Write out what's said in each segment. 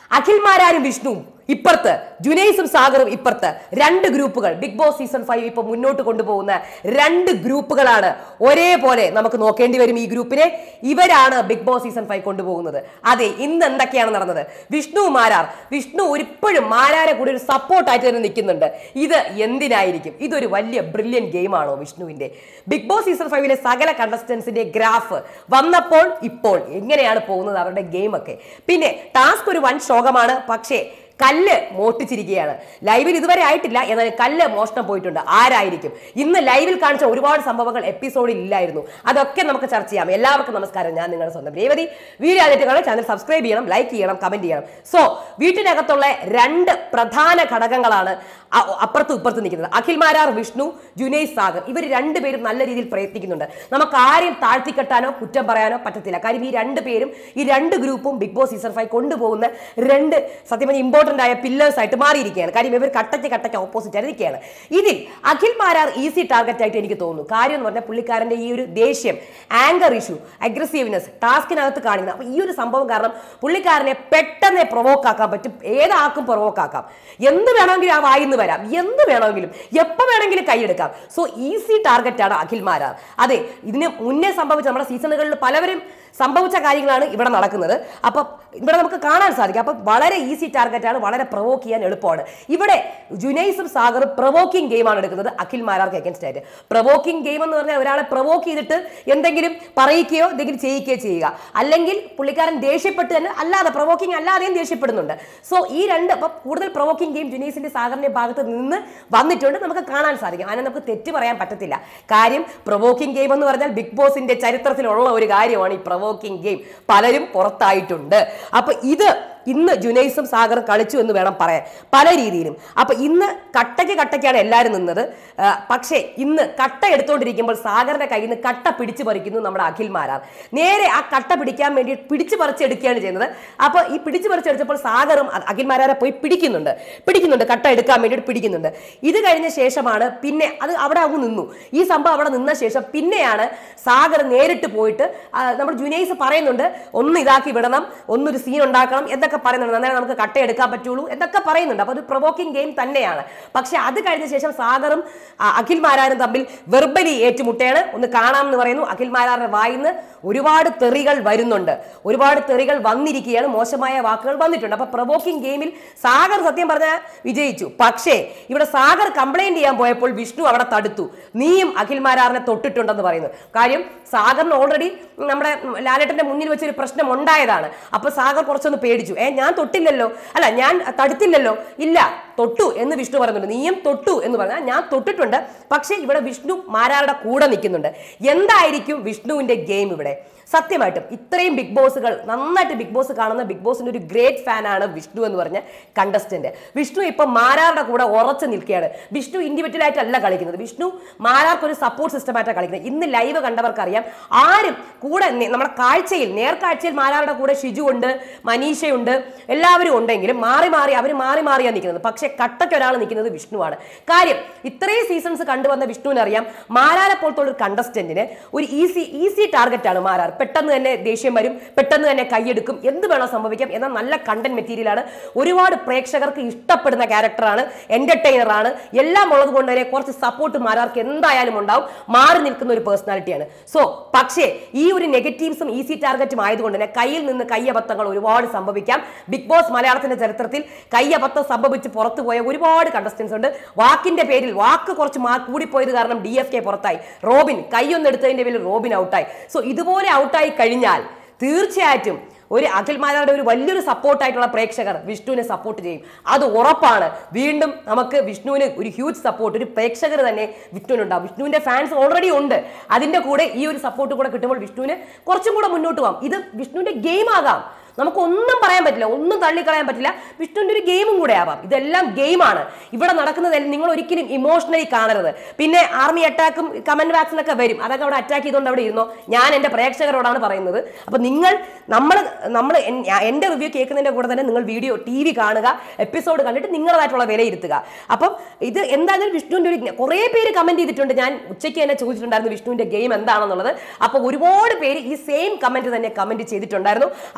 അഖിൽമാരാരും വിഷ്ണുവും ഇപ്പുറത്ത് ജുനൈസും സാഗറും ഇപ്പുറത്ത് രണ്ട് ഗ്രൂപ്പുകൾ ബിഗ് ബോസ് സീസൺ ഫൈവ് ഇപ്പൊ മുന്നോട്ട് കൊണ്ടുപോകുന്ന രണ്ട് ഗ്രൂപ്പുകളാണ് ഒരേപോലെ നമുക്ക് നോക്കേണ്ടി വരും ഈ ഗ്രൂപ്പിനെ ഇവരാണ് ബിഗ് ബോസ് സീസൺ ഫൈവ് കൊണ്ടുപോകുന്നത് അതെ ഇന്ന് എന്തൊക്കെയാണ് നടന്നത് വിഷ്ണു മാരാർ വിഷ്ണു ഒരിപ്പോഴും മാരാരെ കൂടി ഒരു സപ്പോർട്ടായിട്ട് തന്നെ നിൽക്കുന്നുണ്ട് ഇത് എന്തിനായിരിക്കും ഇതൊരു വലിയ ബ്രില്യൻ ഗെയിമാണോ വിഷ്ണുവിന്റെ ബിഗ് ബോസ് സീസൺ ഫൈവിലെ സകല കണ്ടസ്റ്റൻസിന്റെ ഗ്രാഫ് വന്നപ്പോൾ ഇപ്പോൾ എങ്ങനെയാണ് പോകുന്നത് അവരുടെ ഗെയിമൊക്കെ പിന്നെ ടാസ്ക് ഒരു വൻ ശോകമാണ് പക്ഷേ കല്ല് മോഷ്ടിച്ചിരിക്കുകയാണ് ലൈവിൽ ഇതുവരെ ആയിട്ടില്ല എന്നാൽ കല്ല് മോഷണം പോയിട്ടുണ്ട് ആരായിരിക്കും ഇന്ന് ലൈവിൽ കാണിച്ച ഒരുപാട് സംഭവങ്ങൾ എപ്പിസോഡിൽ ഇല്ലായിരുന്നു അതൊക്കെ നമുക്ക് ചർച്ച ചെയ്യാം എല്ലാവർക്കും നമസ്കാരം ഞാൻ നിങ്ങളുടെ സ്വന്തം രേവതി വീഡിയോ ആദ്യമായിട്ട് കാണാൻ ചാനൽ സബ്സ്ക്രൈബ് ചെയ്യണം ലൈക്ക് ചെയ്യണം കമന്റ് ചെയ്യണം സോ വീട്ടിനകത്തുള്ള രണ്ട് പ്രധാന ഘടകങ്ങളാണ് അ- അപ്പുറത്തും ഇപ്പുറത്തും നിൽക്കുന്നത് അഖിൽ മാരാർ വിഷ്ണു ജുനൈസ് സാഗർ ഇവർ രണ്ടുപേരും നല്ല രീതിയിൽ പ്രയത്നിക്കുന്നുണ്ട് നമുക്ക് ആരെയും താഴ്ത്തിക്കെട്ടാനോ കുറ്റം പറയാനോ പറ്റത്തില്ല കാര്യം ഈ രണ്ട് പേരും ഈ രണ്ട് ഗ്രൂപ്പും ബിഗ് ബോസ് സീസൺ ഫൈവ് കൊണ്ടുപോകുന്ന രണ്ട് സത്യം പറഞ്ഞാൽ ഇമ്പോർട്ടന്റ് ആയ പില്ലേഴ്സ് ആയിട്ട് മാറിയിരിക്കുകയാണ് കാര്യം ഇവർ കട്ടയ്ക്ക് കട്ടയ്ക്ക് ഓപ്പോസിറ്റ് ആയിട്ട് നിൽക്കുകയാണ് ഇതിൽ അഖിൽ മാരാർ ഈസി ടാർഗറ്റ് ആയിട്ട് എനിക്ക് തോന്നുന്നു കാര്യം എന്ന് പറഞ്ഞാൽ പുള്ളിക്കാരന്റെ ഈ ഒരു ദേഷ്യം ആങ്കർ ഇഷ്യൂ അഗ്രസീവ്നെസ് ടാസ്കിനകത്ത് കാണിക്കുന്നത് അപ്പൊ ഈ ഒരു സംഭവം കാരണം പുള്ളിക്കാരനെ പെട്ടെന്ന് പ്രൊവോക്ക് ആക്കാൻ പറ്റും ഏതാക്കും പ്രൊവോക്ക് ആക്കാം എന്ത് വേണമെങ്കിലും ആ വായിന്ന് വരാം എന്ത് വേണമെങ്കിലും എപ്പോൾ വേണമെങ്കിലും കൈയെടുക്കാം സോ ഈസി ടാർഗറ്റ് ആണ് അഖിൽ മാരാർ അതെ ഇതിന് മുന്നേ സംഭവിച്ച നമ്മുടെ സീസണുകളിൽ പലവരും സംഭവിച്ച കാര്യങ്ങളാണ് ഇവിടെ നടക്കുന്നത് അപ്പം ഇവിടെ നമുക്ക് കാണാൻ സാധിക്കും അപ്പം വളരെ ഈസി ടാർഗറ്റ് ആണ് വളരെ പ്രൊവോക്ക് ചെയ്യാൻ എളുപ്പമാണ് ഇവിടെ ജുനൈസും സാഗറും പ്രൊവോക്കിംഗ് ഗെയിമാണ് എടുക്കുന്നത് അഖിൽ മാരാർക്ക് അഗൻസ്റ്റ് ആയിട്ട് പ്രൊവോക്കിംഗ് ഗെയിം എന്ന് പറഞ്ഞാൽ ഒരാളെ പ്രൊവോക്ക് ചെയ്തിട്ട് എന്തെങ്കിലും പറയിക്കുകയോ എന്തെങ്കിലും ചെയ്യിക്കുകയോ ചെയ്യുക അല്ലെങ്കിൽ പുള്ളിക്കാരൻ ദേഷ്യപ്പെട്ട് തന്നെ അല്ലാതെ പ്രൊവോക്കിംഗ് അല്ലാതെയും ദേഷ്യപ്പെടുന്നുണ്ട് സോ ഈ രണ്ട് അപ്പം കൂടുതൽ പ്രൊവോക്കിംഗ് ഗെയിം ജുനൈസിന്റെ സാഗറിന്റെ ഭാഗത്ത് നിന്ന് വന്നിട്ടുണ്ട് നമുക്ക് കാണാൻ സാധിക്കും അതിനെ നമുക്ക് തെറ്റ് പറയാൻ പറ്റത്തില്ല കാര്യം പ്രൊവോക്കിംഗ് ഗെയിം എന്ന് പറഞ്ഞാൽ ബിഗ് ബോസിന്റെ ചരിത്രത്തിലുള്ള ഒരു കാര്യമാണ് ഈ പ്രൊവോക്കിംഗ് ഗെയിം പലരും പുറത്തായിട്ടുണ്ട് അപ്പൊ ഇത് ഇന്ന് ജുനൈസും സാഗറും കളിച്ചു എന്ന് വേണം പറയാൻ പല രീതിയിലും അപ്പൊ ഇന്ന് കട്ടയ്ക്ക് കട്ടയ്ക്കാണ് എല്ലാവരും നിന്നത് ആ, പക്ഷേ ഇന്ന് കട്ട എടുത്തുകൊണ്ടിരിക്കുമ്പോൾ സാഗറിന്റെ കയ്യിൽ നിന്ന് കട്ട പിടിച്ചു പറിക്കുന്നു നമ്മുടെ അഖിൽമാരാർ നേരെ ആ കട്ട പിടിക്കാൻ വേണ്ടി പിടിച്ചു പറിച്ചെടുക്കുകയാണ് ചെയ്യുന്നത് അപ്പൊ ഈ പിടിച്ചു പറിച്ചെടുത്തപ്പോൾ സാഗറും അ- അഖിൽമാരാരെ പോയി പിടിക്കുന്നുണ്ട് പിടിക്കുന്നുണ്ട് കട്ട എടുക്കാൻ വേണ്ടിയിട്ട് പിടിക്കുന്നുണ്ട് ഇത് കഴിഞ്ഞ ശേഷമാണ് പിന്നെ അത് അവിടെ അങ്ങ് നിന്നു ഈ സംഭവം അവിടെ നിന്ന ശേഷം പിന്നെയാണ് സാഗർ നേരിട്ട് പോയിട്ട് ആ, നമ്മുടെ ജുനൈസ് പറയുന്നുണ്ട് ഒന്ന് ഇതാക്കി വിടണം ഒന്നൊരു സീൻ ഉണ്ടാക്കണം എന്നൊക്കെ പറയുന്നുണ്ട് അന്നേരം നമുക്ക് കട്ട എടുക്കാൻ പറ്റുള്ളൂ എന്നൊക്കെ പറയുന്നുണ്ട് അപ്പൊ ഒരു പ്രൊവോക്കിംഗ് ഗെയിം തന്നെയാണ് പക്ഷെ അത് കഴിഞ്ഞ ശേഷം സാഗറും ആ, അഖിൽ മാരാരും തമ്മിൽ വെർബലി ഏറ്റുമുട്ടയാണ് ഒന്ന് കാണാം എന്ന് പറയുന്നു അഖിൽ മാരാറിന്റെ വായിന്ന് ഒരുപാട് തെറികൾ വരുന്നുണ്ട് ഒരുപാട് തെറികൾ വന്നിരിക്കുകയാണ് മോശമായ വാക്കുകൾ വന്നിട്ടുണ്ട് അപ്പൊ പ്രൊവോക്കിംഗ് ഗെയിമിൽ സാഗർ സത്യം പറഞ്ഞാൽ വിജയിച്ചു പക്ഷേ ഇവിടെ സാഗർ കംപ്ലൈന്റ് ചെയ്യാൻ പോയപ്പോൾ വിഷ്ണു അവിടെ തടുത്തു നീയും അഖിൽ മാരാറിനെ തൊട്ടിട്ടുണ്ടെന്ന് പറയുന്നു കാര്യം സാഗറിന് ഓൾറെഡി നമ്മുടെ ലാലേട്ടന്റെ മുന്നിൽ വെച്ചൊരു പ്രശ്നം ഉണ്ടായതാണ് അപ്പൊ സാഗർ കുറച്ചൊന്ന് പേടിച്ചു ഏ ഞാൻ തൊട്ടില്ലല്ലോ അല്ല ഞാൻ തടുത്തില്ലല്ലോ ഇല്ല തൊട്ടു എന്ന് വിഷ്ണു പറയുന്നുണ്ട് നീയും തൊട്ടു എന്ന് പറഞ്ഞാൽ ഞാൻ തൊട്ടിട്ടുണ്ട് പക്ഷേ ഇവിടെ വിഷ്ണു മാരാരുടെ കൂടെ നിൽക്കുന്നുണ്ട് എന്തായിരിക്കും വിഷ്ണുവിന്റെ ഗെയിം ഇവിടെ സത്യമായിട്ടും ഇത്രയും ബിഗ് ബോസുകൾ നന്നായിട്ട് ബിഗ് ബോസ് കാണുന്ന ബിഗ് ബോസിന്റെ ഒരു ഗ്രേറ്റ് ഫാനാണ് വിഷ്ണു എന്ന് പറഞ്ഞ കണ്ടസ്റ്റന്റ് വിഷ്ണു ഇപ്പൊ മാരാറുടെ കൂടെ ഉറച്ചു നിൽക്കുകയാണ് വിഷ്ണു ഇൻഡിവിജ്വൽ ആയിട്ടല്ല കളിക്കുന്നത് വിഷ്ണു മാരാർക്ക് ഒരു സപ്പോർട്ട് സിസ്റ്റമായിട്ടാണ് കളിക്കുന്നത് ഇന്ന് ലൈവ് കണ്ടവർക്കറിയാം ആരും കൂടെ നെ- നമ്മുടെ കാഴ്ചയിൽ നേർക്കാഴ്ചയിൽ മാരാറുടെ കൂടെ ഷിജു ഉണ്ട് മനീഷയുണ്ട് എല്ലാവരും ഉണ്ടെങ്കിലും മാറി മാറി അവർ മാറി മാറിയാണ് നിൽക്കുന്നത് പക്ഷേ കട്ടയ്ക്ക് ഒരാൾ നിൽക്കുന്നത് വിഷ്ണുവാണ് കാര്യം ഇത്രയും സീസൺസ് കണ്ടുവന്ന വിഷ്ണുവിന് അറിയാം മാരാരെ പോലത്തെ ഒരു കണ്ടസ്റ്റന്റിന് ഒരു ഈസി ഈസി ടാർഗറ്റ് ആണ് മാരാർ പെട്ടെന്ന് തന്നെ ദേഷ്യം വരും പെട്ടെന്ന് തന്നെ കൈയെടുക്കും എന്ത് വേണോ സംഭവിക്കാം എന്നാൽ നല്ല കണ്ടന്റ് മെറ്റീരിയലാണ് ഒരുപാട് പ്രേക്ഷകർക്ക് ഇഷ്ടപ്പെടുന്ന ക്യാരക്ടറാണ് എന്റർടൈനർ ആണ് എല്ലാം ഉള്ളത് കൊണ്ട് തന്നെ കുറച്ച് സപ്പോർട്ട് മാരാർക്ക് എന്തായാലും ഉണ്ടാവും മാറി നിൽക്കുന്ന ഒരു പേഴ്സണാലിറ്റിയാണ് സോ പക്ഷേ ഈ ഒരു നെഗറ്റീവ്സും ഈസി ടാർഗറ്റും ആയതുകൊണ്ട് തന്നെ കയ്യിൽ നിന്ന് കയ്യബദ്ധങ്ങൾ ഒരുപാട് സംഭവിക്കാം ബിഗ് ബോസ് മലയാളത്തിന്റെ ചരിത്രത്തിൽ കയ്യബദ്ധം സംഭവിച്ച് പുറത്തു പോയ ഒരുപാട് കണ്ടസ്റ്റൻസ് ഉണ്ട് വാക്കിന്റെ പേരിൽ വാക്ക് കുറച്ച് മാ കൂടിപ്പോയത് കാരണം ഡി എഫ് കെ പുറത്തായി റോബിൻ കൈയൊന്നെടുത്തതിന്റെ പേരിൽ റോബിൻ ഔട്ടായി സോ ഇതുപോലെ ഔട്ടായി കഴിഞ്ഞാൽ തീർച്ചയായിട്ടും ഒരു അഖിൽമാരുടെ ഒരു വലിയൊരു സപ്പോർട്ടായിട്ടുള്ള പ്രേക്ഷകർ വിഷ്ണുവിനെ സപ്പോർട്ട് ചെയ്യും അത് ഉറപ്പാണ് വീണ്ടും നമുക്ക് വിഷ്ണുവിന് ഒരു ഹ്യൂജ് സപ്പോർട്ട് ഒരു പ്രേക്ഷകർ തന്നെ വിഷ്ണുവിനുണ്ടാവും വിഷ്ണുവിന്റെ ഫാൻസ് ഓൾറെഡി ഉണ്ട് അതിന്റെ കൂടെ ഈ ഒരു സപ്പോർട്ട് കൂടെ കിട്ടുമ്പോൾ വിഷ്ണുവിന് കുറച്ചും കൂടെ മുന്നോട്ട് പോകാം ഇത് വിഷ്ണുവിന്റെ ഗെയിം ആകാം നമുക്ക് ഒന്നും പറയാൻ പറ്റില്ല ഒന്നും തള്ളിക്കളയാൻ പറ്റില്ല വിഷ്ണുവിന്റെ ഒരു ഗെയിമും കൂടെ ആവാം ഇതെല്ലാം ഗെയിമാണ് ഇവിടെ നടക്കുന്നത് നിങ്ങൾ ഒരിക്കലും ഇമോഷണലി കാണരുത് പിന്നെ ആർമി അറ്റാക്കും കമന്റ് വാക്സിനൊക്കെ വരും അതൊക്കെ അവിടെ അറ്റാക്ക് ചെയ്തുകൊണ്ട് അവിടെ ഇരുന്നോ ഞാൻ എൻ്റെ പ്രേക്ഷകരോടാണ് പറയുന്നത് അപ്പൊ നിങ്ങൾ നമ്മൾ നമ്മൾ എൻ്റെ റിവ്യൂ കേൾക്കുന്നതിന്റെ കൂടെ തന്നെ നിങ്ങൾ വീഡിയോ ടി വി കാണുക എപ്പിസോഡ് കണ്ടിട്ട് നിങ്ങളതായിട്ടുള്ള വിലയിരുത്തുക അപ്പം ഇത് എന്തായാലും വിഷ്ണുവിന്റെ ഒരു കുറേ പേര് കമന്റ് ചെയ്തിട്ടുണ്ട് ഞാൻ ഉച്ചയ്ക്ക് തന്നെ ചോദിച്ചിട്ടുണ്ടായിരുന്നു വിഷ്ണുവിന്റെ ഗെയിം എന്താണെന്നുള്ളത് അപ്പോൾ ഒരുപാട് പേര് ഈ സെയിം കമന്റ് തന്നെ കമന്റ് ചെയ്തിട്ടുണ്ടായിരുന്നു അതുകൊണ്ടാണ്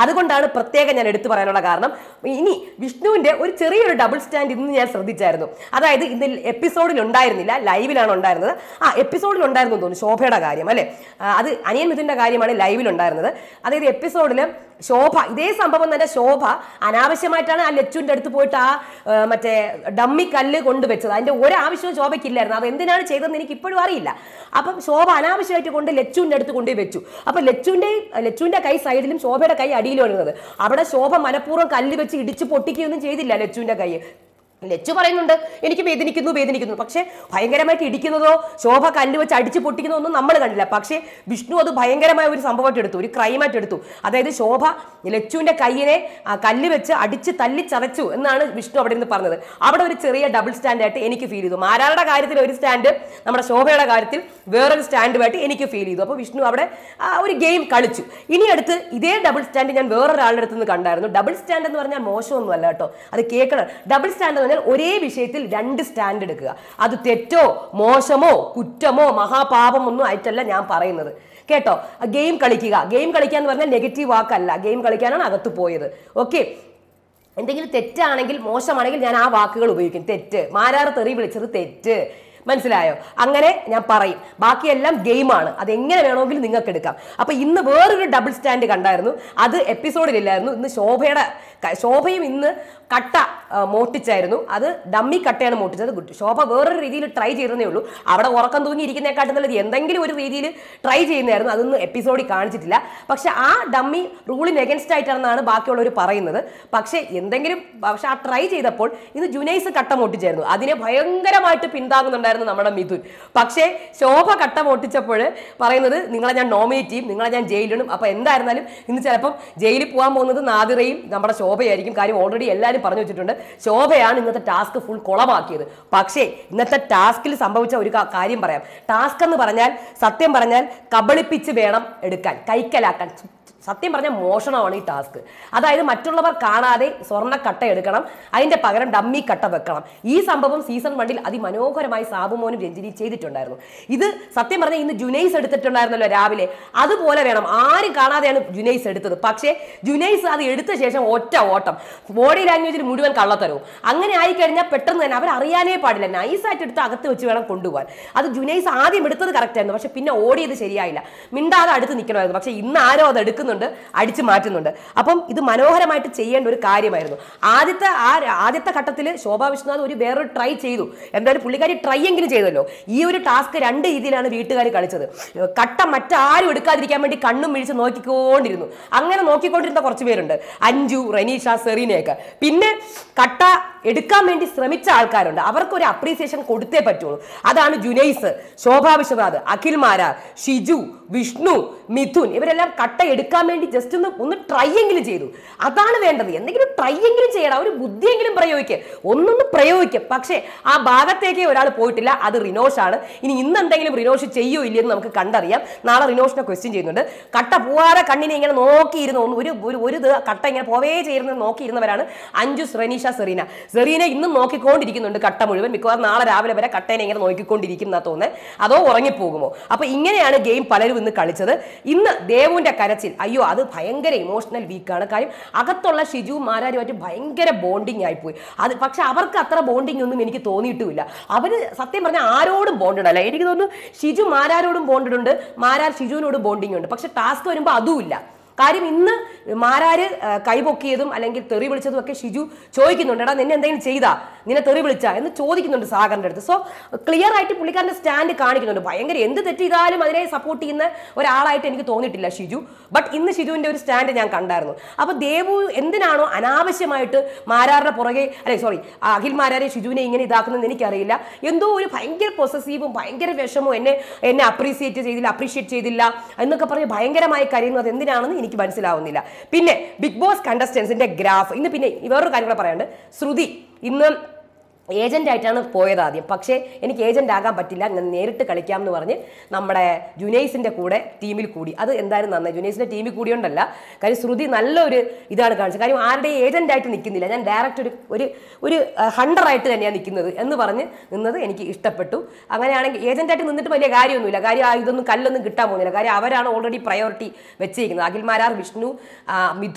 പ്രത്യേകം ഞാൻ എടുത്തു പറയാനുള്ള കാരണം ഇനി വിഷ്ണുവിന്റെ ഒരു ചെറിയൊരു ഡബിൾ സ്റ്റാൻഡ് ഇന്ന് ഞാൻ ശ്രദ്ധിച്ചായിരുന്നു അതായത് ഇന്ന് എപ്പിസോഡിൽ ഉണ്ടായിരുന്നില്ല ലൈവിലാണ് ഉണ്ടായിരുന്നത് ആ എപ്പിസോഡിൽ ഉണ്ടായിരുന്നു എന്ന് തോന്നുന്നു ശോഭയുടെ കാര്യം അല്ലെ ആ, അത് അനിയൻ മിഥുന്റെ കാര്യമാണ് ലൈവിൽ ഉണ്ടായിരുന്നത് അതായത് എപ്പിസോഡിൽ ശോഭ ഇതേ സംഭവം തന്നെ ശോഭ അനാവശ്യമായിട്ടാണ് ആ ലച്ചുവിന്റെ അടുത്ത് പോയിട്ട് ആ ആ, മറ്റേ ഡമ്മി കല്ല് കൊണ്ടുവച്ചത് അതിന്റെ ഒരാവശ്യവും ശോഭയ്ക്കില്ലായിരുന്നു അത് എന്തിനാണ് ചെയ്തതെന്ന് എനിക്ക് ഇപ്പോഴും അറിയില്ല അപ്പം ശോഭ അനാവശ്യമായിട്ട് കൊണ്ട് ലച്ചുവിന്റെ അടുത്ത് കൊണ്ടുപോയി വെച്ചു അപ്പൊ ലച്ചുവിന്റെ ലച്ചുവിന്റെ കൈ സൈഡിലും ശോഭയുടെ കൈ അടിയിലും വരുന്നത് അവിടെ ശോഭ മനഃപൂർവ്വം കല്ല് വെച്ച് ഇടിച്ച് പൊട്ടിക്കുകയൊന്നും ചെയ്തില്ല ലച്ചുവിന്റെ കൈ ലച്ചു പറയുന്നുണ്ട് എനിക്ക് വേദനിക്കുന്നു വേദനിക്കുന്നു പക്ഷേ ഭയങ്കരമായിട്ട് ഇടിക്കുന്നതോ ശോഭ കല്ല് വെച്ച് അടിച്ച് പൊട്ടിക്കുന്നതോ ഒന്നും നമ്മൾ കണ്ടില്ല പക്ഷേ വിഷ്ണു അത് ഭയങ്കരമായ ഒരു സംഭവമായിട്ട് എടുത്തു ഒരു ക്രൈമായിട്ട് എടുത്തു അതായത് ശോഭ ലച്ചുവിന്റെ കയ്യിനെ ആ, കല്ല് വെച്ച് അടിച്ച് തല്ലി ചതച്ചു എന്നാണ് വിഷ്ണു അവിടെ നിന്ന് പറഞ്ഞത് അവിടെ ഒരു ചെറിയ ഡബിൾ സ്റ്റാൻഡ് ആയിട്ട് എനിക്ക് ഫീൽ ചെയ്തു മാരാരുടെ കാര്യത്തിൽ ഒരു സ്റ്റാൻഡ് നമ്മുടെ ശോഭയുടെ കാര്യത്തിൽ വേറൊരു സ്റ്റാൻഡുമായിട്ട് എനിക്ക് ഫീൽ ചെയ്തു അപ്പോൾ വിഷ്ണു അവിടെ ആ, ഒരു ഗെയിം കളിച്ചു ഇനി അടുത്ത് ഇതേ ഡബിൾ സ്റ്റാൻഡ് ഞാൻ വേറൊരാളുടെ അടുത്ത് നിന്ന് കണ്ടായിരുന്നു ഡബിൾ സ്റ്റാൻഡ് എന്ന് പറഞ്ഞാൽ മോശമൊന്നും അല്ല കേട്ടോ അത് കേൾക്കണം ഡബിൾ സ്റ്റാൻഡ് എന്ന് പറഞ്ഞാൽ ഒരേ വിഷയത്തിൽ രണ്ട് സ്റ്റാൻഡ് എടുക്കുക അത് തെറ്റോ മോശമോ കുറ്റമോ മഹാപാപം ഒന്നും ആയിട്ടല്ല ഞാൻ പറയുന്നത് കേട്ടോ ഗെയിം കളിക്കുക ഗെയിം കളിക്കുക എന്ന് പറഞ്ഞാൽ നെഗറ്റീവ് വാക്കല്ല ഗെയിം കളിക്കാനാണ് അകത്ത് പോയത് ഓക്കെ എന്തെങ്കിലും തെറ്റാണെങ്കിൽ മോശമാണെങ്കിൽ ഞാൻ ആ വാക്കുകൾ ഉപയോഗിക്കും തെറ്റ് മാരാറ് തെറി വിളിച്ചത് തെറ്റ് മനസ്സിലായോ അങ്ങനെ ഞാൻ പറയും ബാക്കിയെല്ലാം ഗെയിമാണ് അത് എങ്ങനെ വേണമെങ്കിലും നിങ്ങൾക്ക് എടുക്കാം അപ്പൊ ഇന്ന് വേറൊരു ഡബിൾ സ്റ്റാൻഡ് കണ്ടായിരുന്നു അത് എപ്പിസോഡിലില്ലായിരുന്നു ഇന്ന് ശോഭയുടെ ക- ശോഭയും ഇന്ന് കട്ട ആ, മോട്ടിച്ചായിരുന്നു അത് ഡമ്മി കട്ടയാണ് മോട്ടിച്ചത് ഗുഡ് ശോഭ വേറൊരു രീതിയിൽ ട്രൈ ചെയ്തതേ ഉള്ളൂ അവിടെ ഉറക്കം തൂങ്ങി ഇരിക്കുന്നതിനെക്കാട്ടും നല്ലത് എന്തെങ്കിലും ഒരു രീതിയിൽ ട്രൈ ചെയ്യുന്നതായിരുന്നു അതൊന്നും എപ്പിസോഡിൽ കാണിച്ചിട്ടില്ല പക്ഷെ ആ ഡമ്മി റൂളിന് എഗൻസ്റ്റ് ആയിട്ടാണെന്നാണ് ബാക്കിയുള്ളവർ പറയുന്നത് പക്ഷേ എന്തെങ്കിലും പക്ഷെ ആ ട്രൈ ചെയ്തപ്പോൾ ഇത് ജുനൈസ് കട്ട മോട്ടിച്ചായിരുന്നു അതിനെ ഭയങ്കരമായിട്ട് പിന്താങ്ങുന്നുണ്ടായിരുന്നു നമ്മുടെ മിഥുൻ പക്ഷേ ശോഭ കട്ട മോട്ടിച്ചപ്പോൾ പറയുന്നത് നിങ്ങളെ ഞാൻ നോമിനേറ്റ് ചെയ്യും നിങ്ങളെ ഞാൻ ജയിലിടും അപ്പൊ എന്തായിരുന്നാലും ഇന്ന് ചിലപ്പം ജയിലിൽ പോകാൻ പോകുന്നത് നാദിറയും നമ്മുടെ ശോഭയായിരിക്കും കാര്യം ഓൾറെഡി എല്ലാവരും പറഞ്ഞു വെച്ചിട്ടുണ്ട് ശോഭയാണ് ഇന്നത്തെ ടാസ്ക് ഫുൾ കുളമാക്കിയത് പക്ഷേ ഇന്നത്തെ ടാസ്കിൽ സംഭവിച്ച ഒരു കാ- കാര്യം പറയാം ടാസ്ക് എന്ന് പറഞ്ഞാൽ സത്യം പറഞ്ഞാൽ കബളിപ്പിച്ച് വേണം എടുക്കാൻ കൈക്കലാക്കാൻ സത്യം പറഞ്ഞാൽ മോഷണമാണ് ഈ ടാസ്ക് അതായത് മറ്റുള്ളവർ കാണാതെ സ്വർണ്ണ കട്ട എടുക്കണം അതിന്റെ പകരം ഡമ്മി കട്ട വെക്കണം ഈ സംഭവം സീസൺ വണ്ണിൽ അതിമനോഹരമായി സാബുമോനും രഞ്ജിനി ചെയ്തിട്ടുണ്ടായിരുന്നു ഇത് സത്യം പറഞ്ഞാൽ ഇന്ന് ജുനൈസ് എടുത്തിട്ടുണ്ടായിരുന്നല്ലോ രാവിലെ അതുപോലെ വേണം ആരും കാണാതെയാണ് ജുനൈസ് എടുത്തത് പക്ഷേ ജുനൈസ് അത് എടുത്ത ശേഷം ഒറ്റ ഓട്ടം ബോഡി ലാംഗ്വേജിൽ മുഴുവൻ കള്ളത്തരവും അങ്ങനെ ആയിക്കഴിഞ്ഞാൽ പെട്ടെന്ന് തന്നെ അവർ അറിയാനേ പാടില്ല നൈസായിട്ട് എടുത്ത് അകത്ത് വെച്ച് വേണം കൊണ്ടുപോകാൻ അത് ജുനൈസ് ആദ്യം എടുത്തത് കറക്റ്റ് ആയിരുന്നു പക്ഷെ പിന്നെ ഓടിയത് ശരിയായില്ല മിണ്ടാതെ അടുത്ത് നിൽക്കണമായിരുന്നു പക്ഷെ ഇന്ന് ആരോ അത് എടുക്കുന്നുണ്ട് അടിച്ചു മാറ്റുന്നുണ്ട് അപ്പം ഇത് മനോഹരമായിട്ട് ചെയ്യേണ്ട ഒരു കാര്യമായിരുന്നു ആദ്യത്തെ ആ ആദ്യത്തെ ഘട്ടത്തിൽ ശോഭാ വിശ്വനാഥ് ഒരു വേറൊരു ട്രൈ ചെയ്തു എന്തായാലും പുള്ളിക്കാരി ട്രൈ എങ്കിലും ചെയ്തല്ലോ ഈ ഒരു ടാസ്ക് രണ്ട് രീതിയിലാണ് വീട്ടുകാർ കളിച്ചത് കട്ട മറ്റാരും എടുക്കാതിരിക്കാൻ വേണ്ടി കണ്ണും മിഴിച്ച് നോക്കിക്കൊണ്ടിരുന്നു അങ്ങനെ നോക്കിക്കൊണ്ടിരുന്ന കുറച്ച് പേരുണ്ട് അഞ്ജു റനീഷ സെറീനയൊക്കെ പിന്നെ കട്ട എടുക്കാൻ വേണ്ടി ശ്രമിച്ച ആൾക്കാരുണ്ട് അവർക്ക് ഒരു അപ്രീസിയേഷൻ കൊടുത്തേ പറ്റുള്ളൂ അതാണ് ജുനൈസ് ശോഭാ വിശ്വനാഥ് അഖിൽ മാരാർ ഷിജു വിഷ്ണു മിഥുൻ ഇവരെല്ലാം കട്ട എടുക്കാൻ വേണ്ടി ജസ്റ്റ് ഒന്ന് ഒന്ന് ട്രൈ എങ്കിലും ചെയ്തു അതാണ് വേണ്ടത് എന്തെങ്കിലും ട്രൈ എങ്കിലും ചെയ്യണം ഒരു ബുദ്ധിയെങ്കിലും പ്രയോഗിക്കുക ഒന്നൊന്ന് പ്രയോഗിക്കുക പക്ഷേ ആ ഭാഗത്തേക്ക് ഒരാൾ പോയിട്ടില്ല അത് റിനോഷാണ് ഇനി ഇന്ന് എന്തെങ്കിലും റിനോഷ് ചെയ്യോ ഇല്ലയെന്ന് നമുക്ക് കണ്ടറിയാം നാളെ റിനോഷിനെ ക്വസ്റ്റ്യൻ ചെയ്യുന്നുണ്ട് കട്ട പോവാതെ കണ്ണിനെ ഇങ്ങനെ നോക്കിയിരുന്ന ഒന്ന് ഒരു ഒരു ഒരു ഇത് കട്ട ഇങ്ങനെ പോവേ ചെയ്യുന്നത് നോക്കിയിരുന്നവരാണ് അഞ്ജു റനീഷ സെറീന സെറീന ഇന്നും നോക്കിക്കൊണ്ടിരിക്കുന്നുണ്ട് കട്ട മുഴുവൻ മിക്കവാറും നാളെ രാവിലെ വരെ കട്ടേനെ ഇങ്ങനെ നോക്കിക്കൊണ്ടിരിക്കുന്ന തോന്നുന്നത് അതോ ഉറങ്ങിപ്പോകുമോ അപ്പൊ ഇങ്ങനെയാണ് ഗെയിം പലരും ഇന്ന് കളിച്ചത് ഇന്ന് ദേവുവിന്റെ കരച്ചിൽ അയ്യോ അത് ഭയങ്കര ഇമോഷണൽ വീക്കാണ് കാര്യം അകത്തുള്ള ഷിജുവും മാരാരുമായിട്ട് ഭയങ്കര ബോണ്ടിങ് ആയിപ്പോയി അത് പക്ഷെ അവർക്ക് അത്ര ബോണ്ടിങ് ഒന്നും എനിക്ക് തോന്നിയിട്ടുമില്ല അവര് സത്യം പറഞ്ഞാൽ ആരോടും ബോണ്ടഡ് അല്ല എനിക്ക് തോന്നുന്നു ഷിജു മാരാരോടും ബോണ്ടഡ് ഉണ്ട് മാരാർ ഷിജുവിനോടും ബോണ്ടിങ് ഉണ്ട് പക്ഷെ ടാസ്ക് വരുമ്പോൾ അതുമില്ല കാര്യം ഇന്ന് മാരാര് ആ, കൈപൊക്കിയതും അല്ലെങ്കിൽ തെറി വിളിച്ചതും ഒക്കെ ഷിജു ചോദിക്കുന്നുണ്ട് എടാ നിന്നെ എന്തെങ്കിലും ചെയ്താ നിന്നെ തെറി വിളിച്ചാ എന്ന് ചോദിക്കുന്നുണ്ട് സാഗറിന്റെ അടുത്ത് സോ ക്ലിയർ ആയിട്ട് പുള്ളിക്കാരന്റെ സ്റ്റാൻഡ് കാണിക്കുന്നുണ്ട് ഭയങ്കര എന്ത് തെറ്റ് ചെയ്താലും അതിനെ സപ്പോർട്ട് ചെയ്യുന്ന ഒരാളായിട്ട് എനിക്ക് തോന്നിയിട്ടില്ല ഷിജു ബട്ട് ഇന്ന് ഷിജുവിന്റെ ഒരു സ്റ്റാൻഡ് ഞാൻ കണ്ടായിരുന്നു അപ്പൊ ദേവു എന്തിനാണോ അനാവശ്യമായിട്ട് മാരാറുടെ പുറകെ അല്ലെ സോറി അഖിൽ മാരാരെ ഷിജുവിനെ ഇങ്ങനെ ഇതാക്കുന്നതെന്ന് എനിക്കറിയില്ല എന്തോ ഒരു ഭയങ്കര പൊസസീവും ഭയങ്കര വിഷമവും എന്നെ എന്നെ അപ്രീസിയേറ്റ് ചെയ്തില്ല അപ്രീഷിയേറ്റ് ചെയ്തില്ല എന്നൊക്കെ പറഞ്ഞ് ഭയങ്കരമായി കരയുന്നത് എന്തിനാണെന്ന് എനിക്ക് മനസ്സിലാവുന്നില്ല പിന്നെ ബിഗ് ബോസ് കണ്ടസ്റ്റൻസിന്റെ ഗ്രാഫ് ഇന്ന് പിന്നെ വേറൊരു കാര്യം കൂടെ പറയാണ്ട് ശ്രുതി ഇന്ന് ഏജന്റ് ആയിട്ടാണ് പോയത് ആദ്യം പക്ഷേ എനിക്ക് ഏജന്റ് ആകാൻ പറ്റില്ല ഞാൻ നേരിട്ട് കളിക്കാം എന്ന് പറഞ്ഞ് നമ്മുടെ ജുനൈസിന്റെ കൂടെ ടീമിൽ കൂടി അത് എന്തായാലും നന്നായി ജുനൈസിന്റെ ടീമിൽ കൂടിയോണ്ടല്ല കാര്യം ശ്രുതി നല്ലൊരു ഇതാണ് കാണിച്ചത് കാര്യം ആരുടെയും ഏജന്റ് ആയിട്ട് നിൽക്കുന്നില്ല ഞാൻ ഡയറക്റ്റ് ഒരു ഒരു ഒരു ഹണ്ടറായിട്ട് തന്നെയാണ് നിൽക്കുന്നത് എന്ന് പറഞ്ഞ് നിന്നത് എനിക്ക് ഇഷ്ടപ്പെട്ടു അങ്ങനെയാണെങ്കിൽ ഏജന്റ് ആയിട്ട് നിന്നിട്ട് വലിയ കാര്യമൊന്നുമില്ല കാര്യം ആ ഇതൊന്നും കല്ലൊന്നും കിട്ടാൻ പോകുന്നില്ല കാര്യം അവരാണ് ഓൾറെഡി പ്രയോറിറ്റി വെച്ചിരിക്കുന്നത് അഖിൽമാരാർ വിഷ്ണു ആ, മിഥുൻ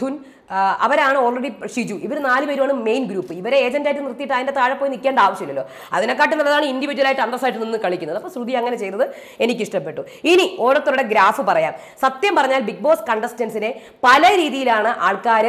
ആ, അവരാണ് ഓൾറെഡി ഷിജു ഇവർ നാല് പേരുമാണ് മെയിൻ ഗ്രൂപ്പ് ഇവരെ ഏജന്റായിട്ട് നിർത്തിയിട്ട് അതിന്റെ താഴെ പോയി നിൽക്കേണ്ട ആവശ്യമില്ലല്ലോ അതിനെക്കാട്ടും നല്ലതാണ് ഇൻഡിവിജ്വൽ ആയിട്ട് അന്തസ്സായിട്ട് നിന്ന് കളിക്കുന്നത് അപ്പോൾ ശ്രുതി അങ്ങനെ ചെയ്തത് എനിക്ക് ഇഷ്ടപ്പെട്ടു ഇനി ഓരോരുത്തരുടെ ഗ്രാഫ് പറയാം സത്യം പറഞ്ഞാൽ ബിഗ് ബോസ് കണ്ടസ്റ്റൻസിനെ പല രീതിയിലാണ് ആൾക്കാർ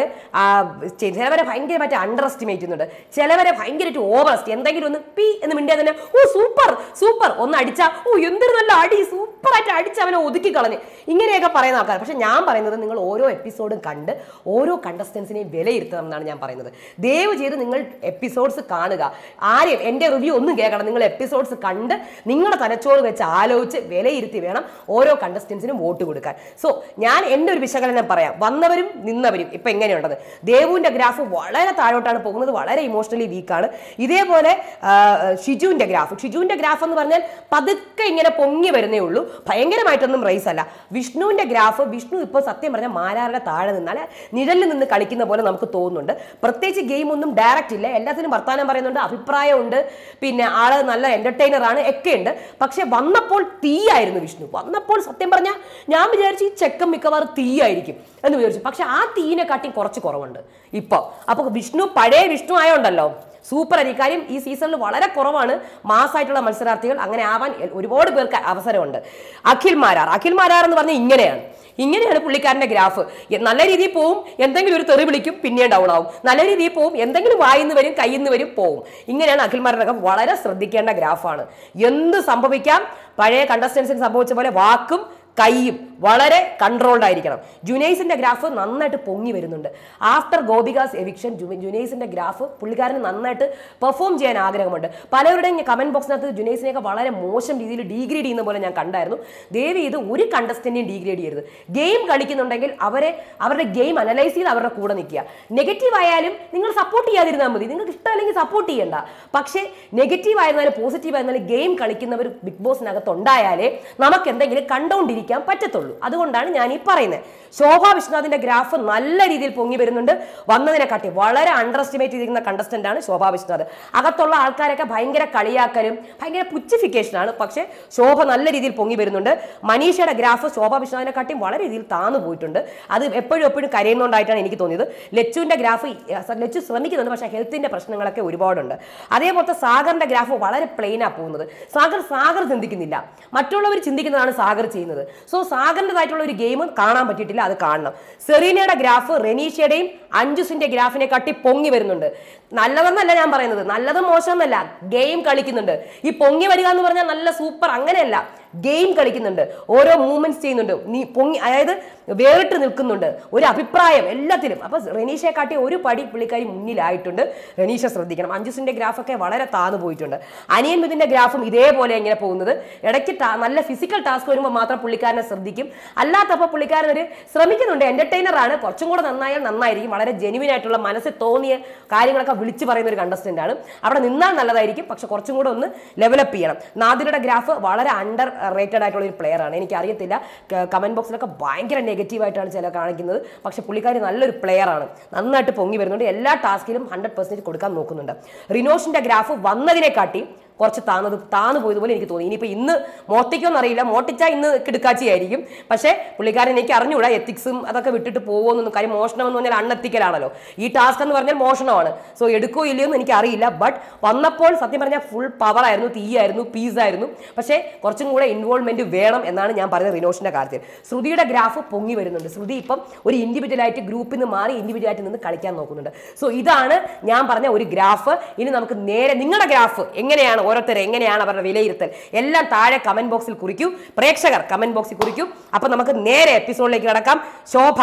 ചിലവരെ ഭയങ്കരമായിട്ട് അണ്ടർ എസ്റ്റിമേറ്റ് ചെയ്യുന്നുണ്ട് ചിലവരെ ഭയങ്കരമായിട്ട് ഓവറസ്റ്റ് എന്തെങ്കിലും ഒന്ന് പി എന്ന് മിണ്ടിയാൽ തന്നെ ഓ സൂപ്പർ സൂപ്പർ ഒന്ന് അടിച്ചാൽ ഓ എന്തൊരു നല്ല അടി സൂപ്പറായിട്ട് അടിച്ച് അവനെ ഒതുക്കി കളഞ്ഞ് ഇങ്ങനെയൊക്കെ പറയുന്ന ആൾക്കാർ പക്ഷെ ഞാൻ പറയുന്നത് നിങ്ങൾ ഓരോ എപ്പിസോഡും കണ്ട് ഓരോ കണ്ടസ്റ്റൻസിനെയും വിലയിരുത്തണം എന്നാണ് ഞാൻ പറയുന്നത് ദയവ് ചെയ്ത് നിങ്ങൾ എപ്പിസോഡ്സ് കാണുക ആരെയും എൻ്റെ റിവ്യൂ ഒന്നും കേൾക്കണം നിങ്ങൾ എപ്പിസോഡ്സ് കണ്ട് നിങ്ങളുടെ തലച്ചോറ് വെച്ച് ആലോചിച്ച് വിലയിരുത്തി വേണം ഓരോ കണ്ടസ്റ്റൻസിനും വോട്ട് കൊടുക്കാൻ സോ ഞാൻ എൻ്റെ ഒരു വിശകലനം പറയാം വന്നവരും നിന്നവരും ഇപ്പം എങ്ങനെയുണ്ടത് ദേവുവിൻ്റെ ഗ്രാഫ് വളരെ താഴോട്ടാണ് പോകുന്നത് വളരെ ഇമോഷണലി വീക്കാണ് ഇതേപോലെ ആ, ഷിജുവിൻ്റെ ഗ്രാഫ് ഷിജുവിൻ്റെ ഗ്രാഫ് എന്ന് പറഞ്ഞാൽ പതുക്കെ ഇങ്ങനെ പൊങ്ങി വരുന്നേ ഉള്ളൂ ഭയങ്കരമായിട്ടൊന്നും റൈസ് അല്ല വിഷ്ണുവിൻ്റെ ഗ്രാഫ് വിഷ്ണു ഇപ്പോൾ സത്യം പറഞ്ഞാൽ മാരാരുടെ താഴെ നിന്നാൽ നിഴലിൽ നിന്ന് കളിക്കുന്ന പോലെ നമുക്ക് തോന്നുന്നുണ്ട് പ്രത്യേകിച്ച് ഗെയിം ഒന്നും ഡയറക്റ്റ് ഇല്ല എല്ലാത്തിനും വർത്തമാനം പറയുന്നുണ്ട് അഭിപ്രായമുണ്ട് പിന്നെ ആള് നല്ല എന്റർടൈനർ ആണ് ഒക്കെ ഉണ്ട് പക്ഷെ വന്നപ്പോൾ തീയായിരുന്നു വിഷ്ണു വന്നപ്പോൾ സത്യം പറഞ്ഞാൽ ഞാൻ വിചാരിച്ചു ഈ ചെക്കം മിക്കവാറും തീയായിരിക്കും എന്ന് വിചാരിച്ചു പക്ഷെ ആ തീനെ കാട്ടി കുറച്ച് കുറവുണ്ട് ഇപ്പോൾ അപ്പോൾ വിഷ്ണു പഴയ വിഷ്ണു ആയോണ്ടല്ലോ സൂപ്പർ ആയി കാര്യം ഈ സീസണിൽ വളരെ കുറവാണ് മാസമായിട്ടുള്ള മത്സരാർത്ഥികൾ അങ്ങനെ ആവാൻ എ- ഒരുപാട് പേർക്ക് അവസരമുണ്ട് അഖിൽ മാരാർ അഖിൽ മാരാർ എന്ന് പറഞ്ഞാൽ ഇങ്ങനെയാണ് ഇങ്ങനെയാണ് പുള്ളിക്കാരന്റെ ഗ്രാഫ് എ- നല്ല രീതിയിൽ പോവും എന്തെങ്കിലും ഒരു തെറി വിളിക്കും പിന്നെ ഡൗൺ ആവും നല്ല രീതിയിൽ പോവും എന്തെങ്കിലും വായിന്ന് വരും കയ്യിൽ നിന്ന് വരും പോവും ഇങ്ങനെയാണ് അഖിൽമാരുടെ ഗ്രാഫ് വളരെ ശ്രദ്ധിക്കേണ്ട ഗ്രാഫാണ് എന്ത് സംഭവിക്കാം പഴയ കണ്ടസ്റ്റൻസിന് സംഭവിച്ച പോലെ വാക്കും കൈയും വളരെ കൺട്രോൾഡ് ആയിരിക്കണം ജുനൈസിന്റെ ഗ്രാഫ് നന്നായിട്ട് പൊങ്ങി വരുന്നുണ്ട് ആഫ്റ്റർ ഗോപികാസ് എവിക്ഷൻ ജുനൈസിന്റെ ഗ്രാഫ് പുള്ളിക്കാരന് നന്നായിട്ട് പെർഫോം ചെയ്യാൻ ആഗ്രഹമുണ്ട് പലരുടെയും കമന്റ് ബോക്സിനകത്ത് ജുനൈസിനെയൊക്കെ വളരെ മോശം രീതിയിൽ ഡീഗ്രേഡ് ചെയ്യുന്ന പോലെ ഞാൻ കണ്ടായിരുന്നു ദേവി ഇത് ഒരു കണ്ടസ്റ്റന്റെയും ഡീഗ്രേഡ് ചെയ്യരുത് ഗെയിം കളിക്കുന്നുണ്ടെങ്കിൽ അവരെ അവരുടെ ഗെയിം അനലൈസ് ചെയ്ത് അവരുടെ കൂടെ നിൽക്കുക നെഗറ്റീവ് ആയാലും നിങ്ങൾ സപ്പോർട്ട് ചെയ്യാതിരുന്നാൽ മതി നിങ്ങൾക്ക് ഇഷ്ടമല്ലെങ്കിൽ സപ്പോർട്ട് ചെയ്യണ്ട പക്ഷേ നെഗറ്റീവ് ആയിരുന്നാലും പോസിറ്റീവ് ആയിരുന്നാലും ഗെയിം കളിക്കുന്നവർ ബിഗ് ബോസിനകത്ത് ഉണ്ടായാലേ നമുക്ക് എന്തെങ്കിലും കണ്ടുകൊണ്ടിരിക്കാൻ പറ്റത്തുള്ളൂ അതുകൊണ്ടാണ് ഞാൻ ഈ പറയുന്നത് ശോഭ വിശ്വനാഥിന്റെ ഗ്രാഫ് നല്ല രീതിയിൽ പൊങ്ങി വരുന്നുണ്ട് വന്നതിനെ കാട്ടി വളരെ അണ്ടർ എസ്റ്റിമേറ്റ് ചെയ്തിരിക്കുന്ന കണ്ടസ്റ്റന്റ് ആണ് ശോഭ വിശ്വനാഥ് അകത്തുള്ള ആൾക്കാരൊക്കെ ഭയങ്കര കളിയാക്കലും ഭയങ്കര പുച്ഛിഫിക്കേഷൻ ആണ് പക്ഷേ ശോഭ നല്ല രീതിയിൽ പൊങ്ങി വരുന്നുണ്ട് മനീഷയുടെ ഗ്രാഫ് ശോഭ വിശ്വനാഥിനെ കാട്ടിയും വളരെ രീതിയിൽ താന്നു പോയിട്ടുണ്ട് അത് എപ്പോഴും എപ്പോഴും കരയുന്നതുകൊണ്ടായിട്ടാണ് എനിക്ക് തോന്നിയത് ലച്ചുവിന്റെ ഗ്രാഫ് ലച്ചു ശ്രമിക്കുന്നുണ്ട് പക്ഷേ ഹെൽത്തിന്റെ പ്രശ്നങ്ങളൊക്കെ ഒരുപാടുണ്ട് അതേപോലത്തെ സാഗറിന്റെ ഗ്രാഫ് വളരെ പ്ലെയിനാ പോകുന്നത് സാഗർ സാഗർ ചിന്തിക്കുന്നില്ല മറ്റുള്ളവർ ചിന്തിക്കുന്നതാണ് സാഗർ ചെയ്യുന്നത് സോ സാഗറിൻ്റെതായിട്ടുള്ള ഒരു ഗെയിം കാണാൻ പറ്റിയിട്ടില്ല അത് കാണണം സെറീനയുടെ ഗ്രാഫ് റെനീഷയുടെയും അഞ്ജുസിന്റെ ഗ്രാഫിനെ കാട്ടി പൊങ്ങി വരുന്നുണ്ട് നല്ലതെന്നല്ല ഞാൻ പറയുന്നത് നല്ലതും മോശമെന്നല്ല ഗെയിം കളിക്കുന്നുണ്ട് ഈ പൊങ്ങി വരിക എന്ന് പറഞ്ഞാൽ നല്ല സൂപ്പർ അങ്ങനെയല്ല ഗെയിം കളിക്കുന്നുണ്ട് ഓരോ മൂവ്മെന്റ്സ് ചെയ്യുന്നുണ്ട് നീ പൊങ്ങി അതായത് വേറിട്ട് നിൽക്കുന്നുണ്ട് ഒരു അഭിപ്രായം എല്ലാത്തിലും അപ്പൊ റെനീഷയെ കാട്ടി ഒരു പടി പുള്ളിക്കാരി മുന്നിലായിട്ടുണ്ട് റെനീഷ ശ്രദ്ധിക്കണം അഞ്ജുസിന്റെ ഗ്രാഫൊക്കെ വളരെ താന്നു പോയിട്ടുണ്ട് അനിയൻ മിതിന്റെ ഗ്രാഫും ഇതേപോലെ ഇങ്ങനെ പോകുന്നത് ഇടയ്ക്ക് ടാ- നല്ല ഫിസിക്കൽ ടാസ്ക് വരുമ്പോൾ മാത്രം പുള്ളിക്കാരനെ ശ്രദ്ധിക്കും അല്ലാത്തപ്പോൾ പുള്ളിക്കാരൻ ഒരു ശ്രമിക്കുന്നുണ്ട് എന്റർടൈനർ ആണ് കുറച്ചും കൂടെ നന്നായാൽ നന്നായിരിക്കും വളരെ ജെനുവിൻ ആയിട്ടുള്ള മനസ്സിൽ തോന്നിയ കാര്യങ്ങളൊക്കെ വിളിച്ചു പറയുന്ന ഒരു കണ്ടസ്റ്റന്റ് ആണ് അവിടെ നിന്നാൽ നല്ലതായിരിക്കും പക്ഷെ കുറച്ചും കൂടെ ഒന്ന് ഡെവലപ്പ് ചെയ്യണം നാദിരുടെ ഗ്രാഫ് വളരെ അണ്ടർ റേറ്റഡ് ആയിട്ടുള്ള ഒരു പ്ലെയർ ആണ് എനിക്ക് അറിയത്തില്ല കമന്റ് ബോക്സിലൊക്കെ ഭയങ്കര നെഗറ്റീവ് ആയിട്ടാണ് ചില കാണിക്കുന്നത് പക്ഷെ പുള്ളിക്കാരി നല്ലൊരു പ്ലെയർ ആണ് നന്നായിട്ട് പൊങ്ങി വരുന്നുണ്ട് എല്ലാ ടാസ്കിലും ഹൺഡ്രഡ് പെർസെൻറ്റ് കൊടുക്കാൻ നോക്കുന്നുണ്ട് റിനോഷിന്റെ ഗ്രാഫ് വന്നതിനെക്കാട്ടി കുറച്ച് താന്നത് താന്നു പോയതുപോലെ എനിക്ക് തോന്നി ഇനിയിപ്പോൾ ഇന്ന് മോട്ടിക്കോന്ന് അറിയില്ല മോട്ടിച്ച ഇന്ന് കിടുക്കാച്ചിയായിരിക്കും പക്ഷേ പുള്ളിക്കാരൻ എനിക്ക് അറിഞ്ഞുകൂടാ എത്തിക്സും അതൊക്കെ വിട്ടിട്ട് പോകുമെന്നൊന്നും കാര്യം മോഷണം എന്ന് പറഞ്ഞാൽ അൺഎത്തിക്കലാണല്ലോ ഈ ടാസ്ക് എന്ന് പറഞ്ഞാൽ മോഷണമാണ് സോ എടുക്കോ ഇല്ലയോ എന്ന് എനിക്ക് അറിയില്ല ബട്ട് വന്നപ്പോൾ സത്യം പറഞ്ഞാൽ ഫുൾ പവർ ആയിരുന്നു തീയായിരുന്നു പീസ് ആയിരുന്നു പക്ഷേ കുറച്ചും കൂടെ ഇൻവോൾവ്മെന്റ് വേണം എന്നാണ് ഞാൻ പറയുന്നത് റിനോഷിന്റെ കാര്യത്തിൽ ശ്രുതിയുടെ ഗ്രാഫ് പൊങ്ങി വരുന്നുണ്ട് ശ്രുതി ഇപ്പം ഒരു ഇൻഡിവിജ്വൽ ആയിട്ട് ഗ്രൂപ്പിൽ നിന്ന് മാറി ഇൻഡിവിജ്വൽ ആയിട്ട് നിന്ന് കളിക്കാൻ നോക്കുന്നുണ്ട് സോ ഇതാണ് ഞാൻ പറഞ്ഞ ഒരു ഗ്രാഫ് ഇനി നമുക്ക് നേരെ നിങ്ങളുടെ ഗ്രാഫ് എങ്ങനെയാണ് ഓരോരുത്തർ എങ്ങനെയാണ് അവരുടെ വിലയിരുത്തൽ എല്ലാം താഴെ കമന്റ് ബോക്സിൽ കുറിക്കൂ പ്രേക്ഷകർ കമന്റ് ബോക്സിൽ കുറിക്കൂ അപ്പൊ നമുക്ക് നേരെ എപ്പിസോഡിലേക്ക് കിടക്കാം ശോഭ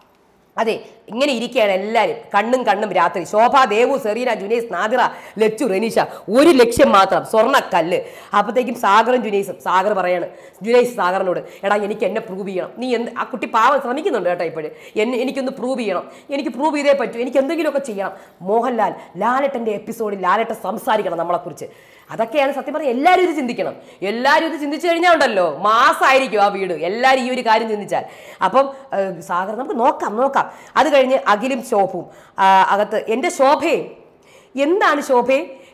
അതെ ഇങ്ങനെ ഇരിക്കുകയാണ് എല്ലാവരും കണ്ണും കണ്ണും രാത്രി ശോഭ ദേവു സെറീന ജുനൈസ് നാദിറ ലച്ചു റെനീഷ ഒരു ലക്ഷ്യം മാത്രം സ്വർണ്ണക്കല്ല് അപ്പോഴത്തേക്കും സാഗറും ജുനൈസും സാഗർ പറയാണ് ജുനൈസ് സാഗറിനോട് എടാ എനിക്ക് എന്നെ പ്രൂവ് ചെയ്യണം നീ എന്ത് ആ കുട്ടി പാവം ശ്രമിക്കുന്നുണ്ട് കേട്ടോ ഇപ്പോഴും എന്നെ എനിക്കൊന്ന് പ്രൂവ് ചെയ്യണം എനിക്ക് പ്രൂവ് ചെയ്തേ പറ്റൂ എനിക്ക് എന്തെങ്കിലുമൊക്കെ ചെയ്യണം മോഹൻലാൽ ലാലേട്ടൻ്റെ എപ്പിസോഡിൽ ലാലേട്ടൻ സംസാരിക്കണം നമ്മളെക്കുറിച്ച് അതൊക്കെയാണ് സത്യം പറഞ്ഞാൽ എല്ലാവരും ഇത് ചിന്തിക്കണം എല്ലാവരും ഇത് ചിന്തിച്ചു കഴിഞ്ഞാൽ ഉണ്ടല്ലോ മാസമായിരിക്കും ആ വീട് എല്ലാവരും ഈ ഒരു കാര്യം ചിന്തിച്ചാൽ അപ്പം ഏഹ്, സാഗർ നമുക്ക് നോക്കാം നോക്കാം അത് കഴിഞ്ഞ് അഖിലും ശോഭവും ആ, അകത്ത് എൻ്റെ ശോഭയെ എന്താണ് ശോഭയെ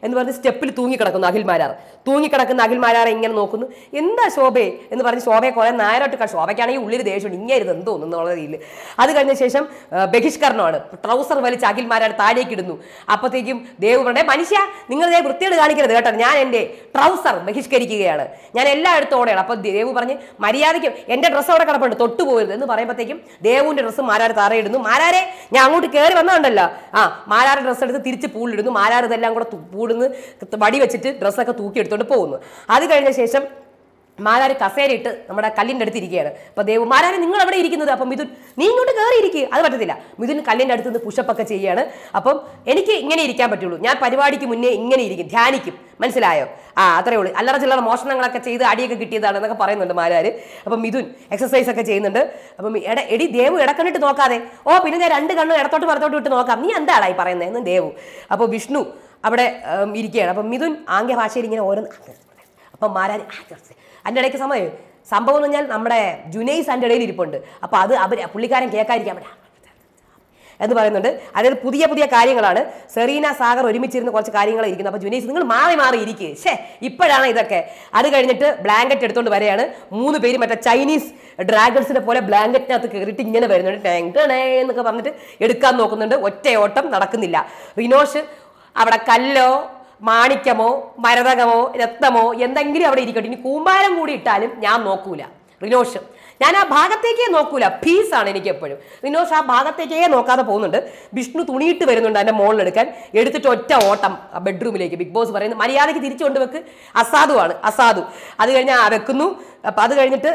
എന്ന് പറഞ്ഞ് സ്റ്റെപ്പിൽ തൂങ്ങിക്കിടക്കുന്നു അഖിൽമാരാർ തൂങ്ങിക്കിടക്കുന്ന അഖിൽമാരാറെ ഇങ്ങനെ നോക്കുന്നു എന്താ ശോഭയെ എന്ന് പറഞ്ഞ് ശോഭയെ കുറെ നേരോട്ട് കാണും ശോഭയ്ക്കാണെങ്കിൽ ഉള്ളിൽ ദേഷ്യമുണ്ട് ഇങ്ങനെ എന്തോ എന്നുള്ള രീതിയിൽ അത് കഴിഞ്ഞ ശേഷം ആ, ബഹിഷ്കരണമാണ് ട്രൗസർ വലിച്ച് അഖിൽമാരാർ താഴേക്ക് ഇടുന്നു അപ്പോഴത്തേക്കും ദേവ് പറഞ്ഞേ മനുഷ്യ നിങ്ങൾ ദേ വൃത്തിയോട് കാണിക്കരുത് കേട്ടോ ഞാൻ എൻ്റെ ട്രൗസർ ബഹിഷ്കരിക്കുകയാണ് ഞാൻ എല്ലായിടത്തും ഓടെയാണ് അപ്പോൾ ദേവ് പറഞ്ഞ് മര്യാദയ്ക്ക് എൻ്റെ ഡ്രസ്സ് അവിടെ കിടപ്പുണ്ട് തൊട്ടു പോകരുത് എന്ന് പറയുമ്പോഴത്തേക്കും ദേവുവിൻ്റെ ഡ്രസ്സ് മാരാർ താറയിടുന്നു മാരാരെ ഞാൻ അങ്ങോട്ട് കയറി വന്നതുണ്ടല്ലോ ആ മാരാറ് ഡ്രസ്സ് എടുത്ത് തിരിച്ച് പൂളിടുന്നു മാരാർ ഇതെല്ലാം കൂടെ തു- പൂടുന്ന് വടി വെച്ചിട്ട് ഡ്രസ്സൊക്കെ തൂക്കി എടുത്തോണ്ട് പോകുന്നു അത് കഴിഞ്ഞ ശേഷം മാരാര് കസേരയിട്ട് നമ്മുടെ കല്ലിൻ്റെ അടുത്ത് ഇരിക്കുകയാണ് അപ്പൊ ദേവ് മാരാര് നിങ്ങൾ എവിടെ ഇരിക്കുന്നത് അപ്പം മിഥുൻ നീ ഇങ്ങോട്ട് കയറി ഇരിക്കുക അത് പറ്റത്തില്ല മിഥുൻ കല്ലിൻ്റെ അടുത്ത് നിന്ന് പുഷപ്പൊക്കെ ചെയ്യുകയാണ് അപ്പം എനിക്ക് ഇങ്ങനെ ഇരിക്കാൻ പറ്റുള്ളൂ ഞാൻ പരിപാടിക്ക് മുന്നേ ഇങ്ങനെ ഇരിക്കും ധ്യാനിക്കും മനസ്സിലായോ ആ അത്രേ ഉള്ളൂ അല്ലറ ചില്ലറ മോഷണങ്ങളൊക്കെ ചെയ്ത് അടിയൊക്കെ കിട്ടിയതാണ് എന്നൊക്കെ പറയുന്നുണ്ട് മാരാര് അപ്പം മിഥുൻ എക്സസൈസ് ഒക്കെ ചെയ്യുന്നുണ്ട് അപ്പം എട എടി ദേവ് ഇടക്കണ്ണിട്ട് നോക്കാതെ ഓ പിന്നെ ഞാൻ രണ്ട് കണ്ണും ഇടത്തോട്ട് വലത്തോട്ട് വിട്ട് നോക്കാം നീ എന്താടാ ഈ പറയുന്നത് എന്ന് ദേവു അപ്പോൾ വിഷ്ണു അവിടെ ഉം, ഇരിക്കുകയാണ് അപ്പം മിഥുൻ ആംഗ്യ ഭാഷയിൽ ഇങ്ങനെ ഓരോന്ന് അപ്പം മാരാൻ ആ ചെറുത്ത് അതിൻ്റെ ഇടയ്ക്ക് സമയം സംഭവം എന്ന് പറഞ്ഞാൽ നമ്മുടെ ജുനൈസ് അതിൻ്റെ ഇടയിൽ ഇരിപ്പുണ്ട് അപ്പോൾ അത് അവർ പുള്ളിക്കാരൻ കേൾക്കാതിരിക്കാൻ പറ്റാ എന്ന് പറയുന്നുണ്ട് അതായത് പുതിയ പുതിയ കാര്യങ്ങളാണ് സെറീന സാഗർ ഒരുമിച്ചിരുന്ന് കുറച്ച് കാര്യങ്ങൾ ഇരിക്കുന്നത് അപ്പോൾ ജുനൈസ് നിങ്ങൾ മാറി മാറി ഇരിക്കുക ഷേ ഇപ്പോഴാണ് ഇതൊക്കെ അത് കഴിഞ്ഞിട്ട് ബ്ലാങ്കറ്റ് എടുത്തുകൊണ്ട് വരെയാണ് മൂന്ന് പേര് മറ്റേ ചൈനീസ് ഡ്രാഗൺസിനെ പോലെ ബ്ലാങ്കറ്റിനകത്ത് കയറിയിട്ട് ഇങ്ങനെ വരുന്നുണ്ട് ടാങ് ടണേ എന്നൊക്കെ പറഞ്ഞിട്ട് എടുക്കാൻ നോക്കുന്നുണ്ട് ഒറ്റ ഓട്ടം നടക്കുന്നില്ല റിനോഷ് അവിടെ കല്ലോ മാണിക്യമോ മരതകമോ രത്നമോ എന്തെങ്കിലും അവിടെ ഇരിക്കട്ടെ ഇനി കൂമ്പാരം കൂടി ഇട്ടാലും ഞാൻ നോക്കൂല റിനോഷ് ഞാൻ ആ ഭാഗത്തേക്കേ നോക്കൂല പീസാണ് എനിക്ക് എപ്പോഴും റിനോഷ് ആ ഭാഗത്തേക്കേ നോക്കാതെ പോകുന്നുണ്ട് വിഷ്ണു തുണിയിട്ട് വരുന്നുണ്ട് അതിന്റെ മുകളിലെടുക്കാൻ എടുത്തിട്ട് ഒറ്റ ഓട്ടം ആ ബെഡ്റൂമിലേക്ക് ബിഗ് ബോസ് പറയുന്നത് മര്യാദയ്ക്ക് തിരിച്ചു കൊണ്ടുവെക്ക് അസാധുവാണ് അസാധു അത് കഴിഞ്ഞ് ആ വെക്കുന്നു അപ്പം അത് കഴിഞ്ഞിട്ട്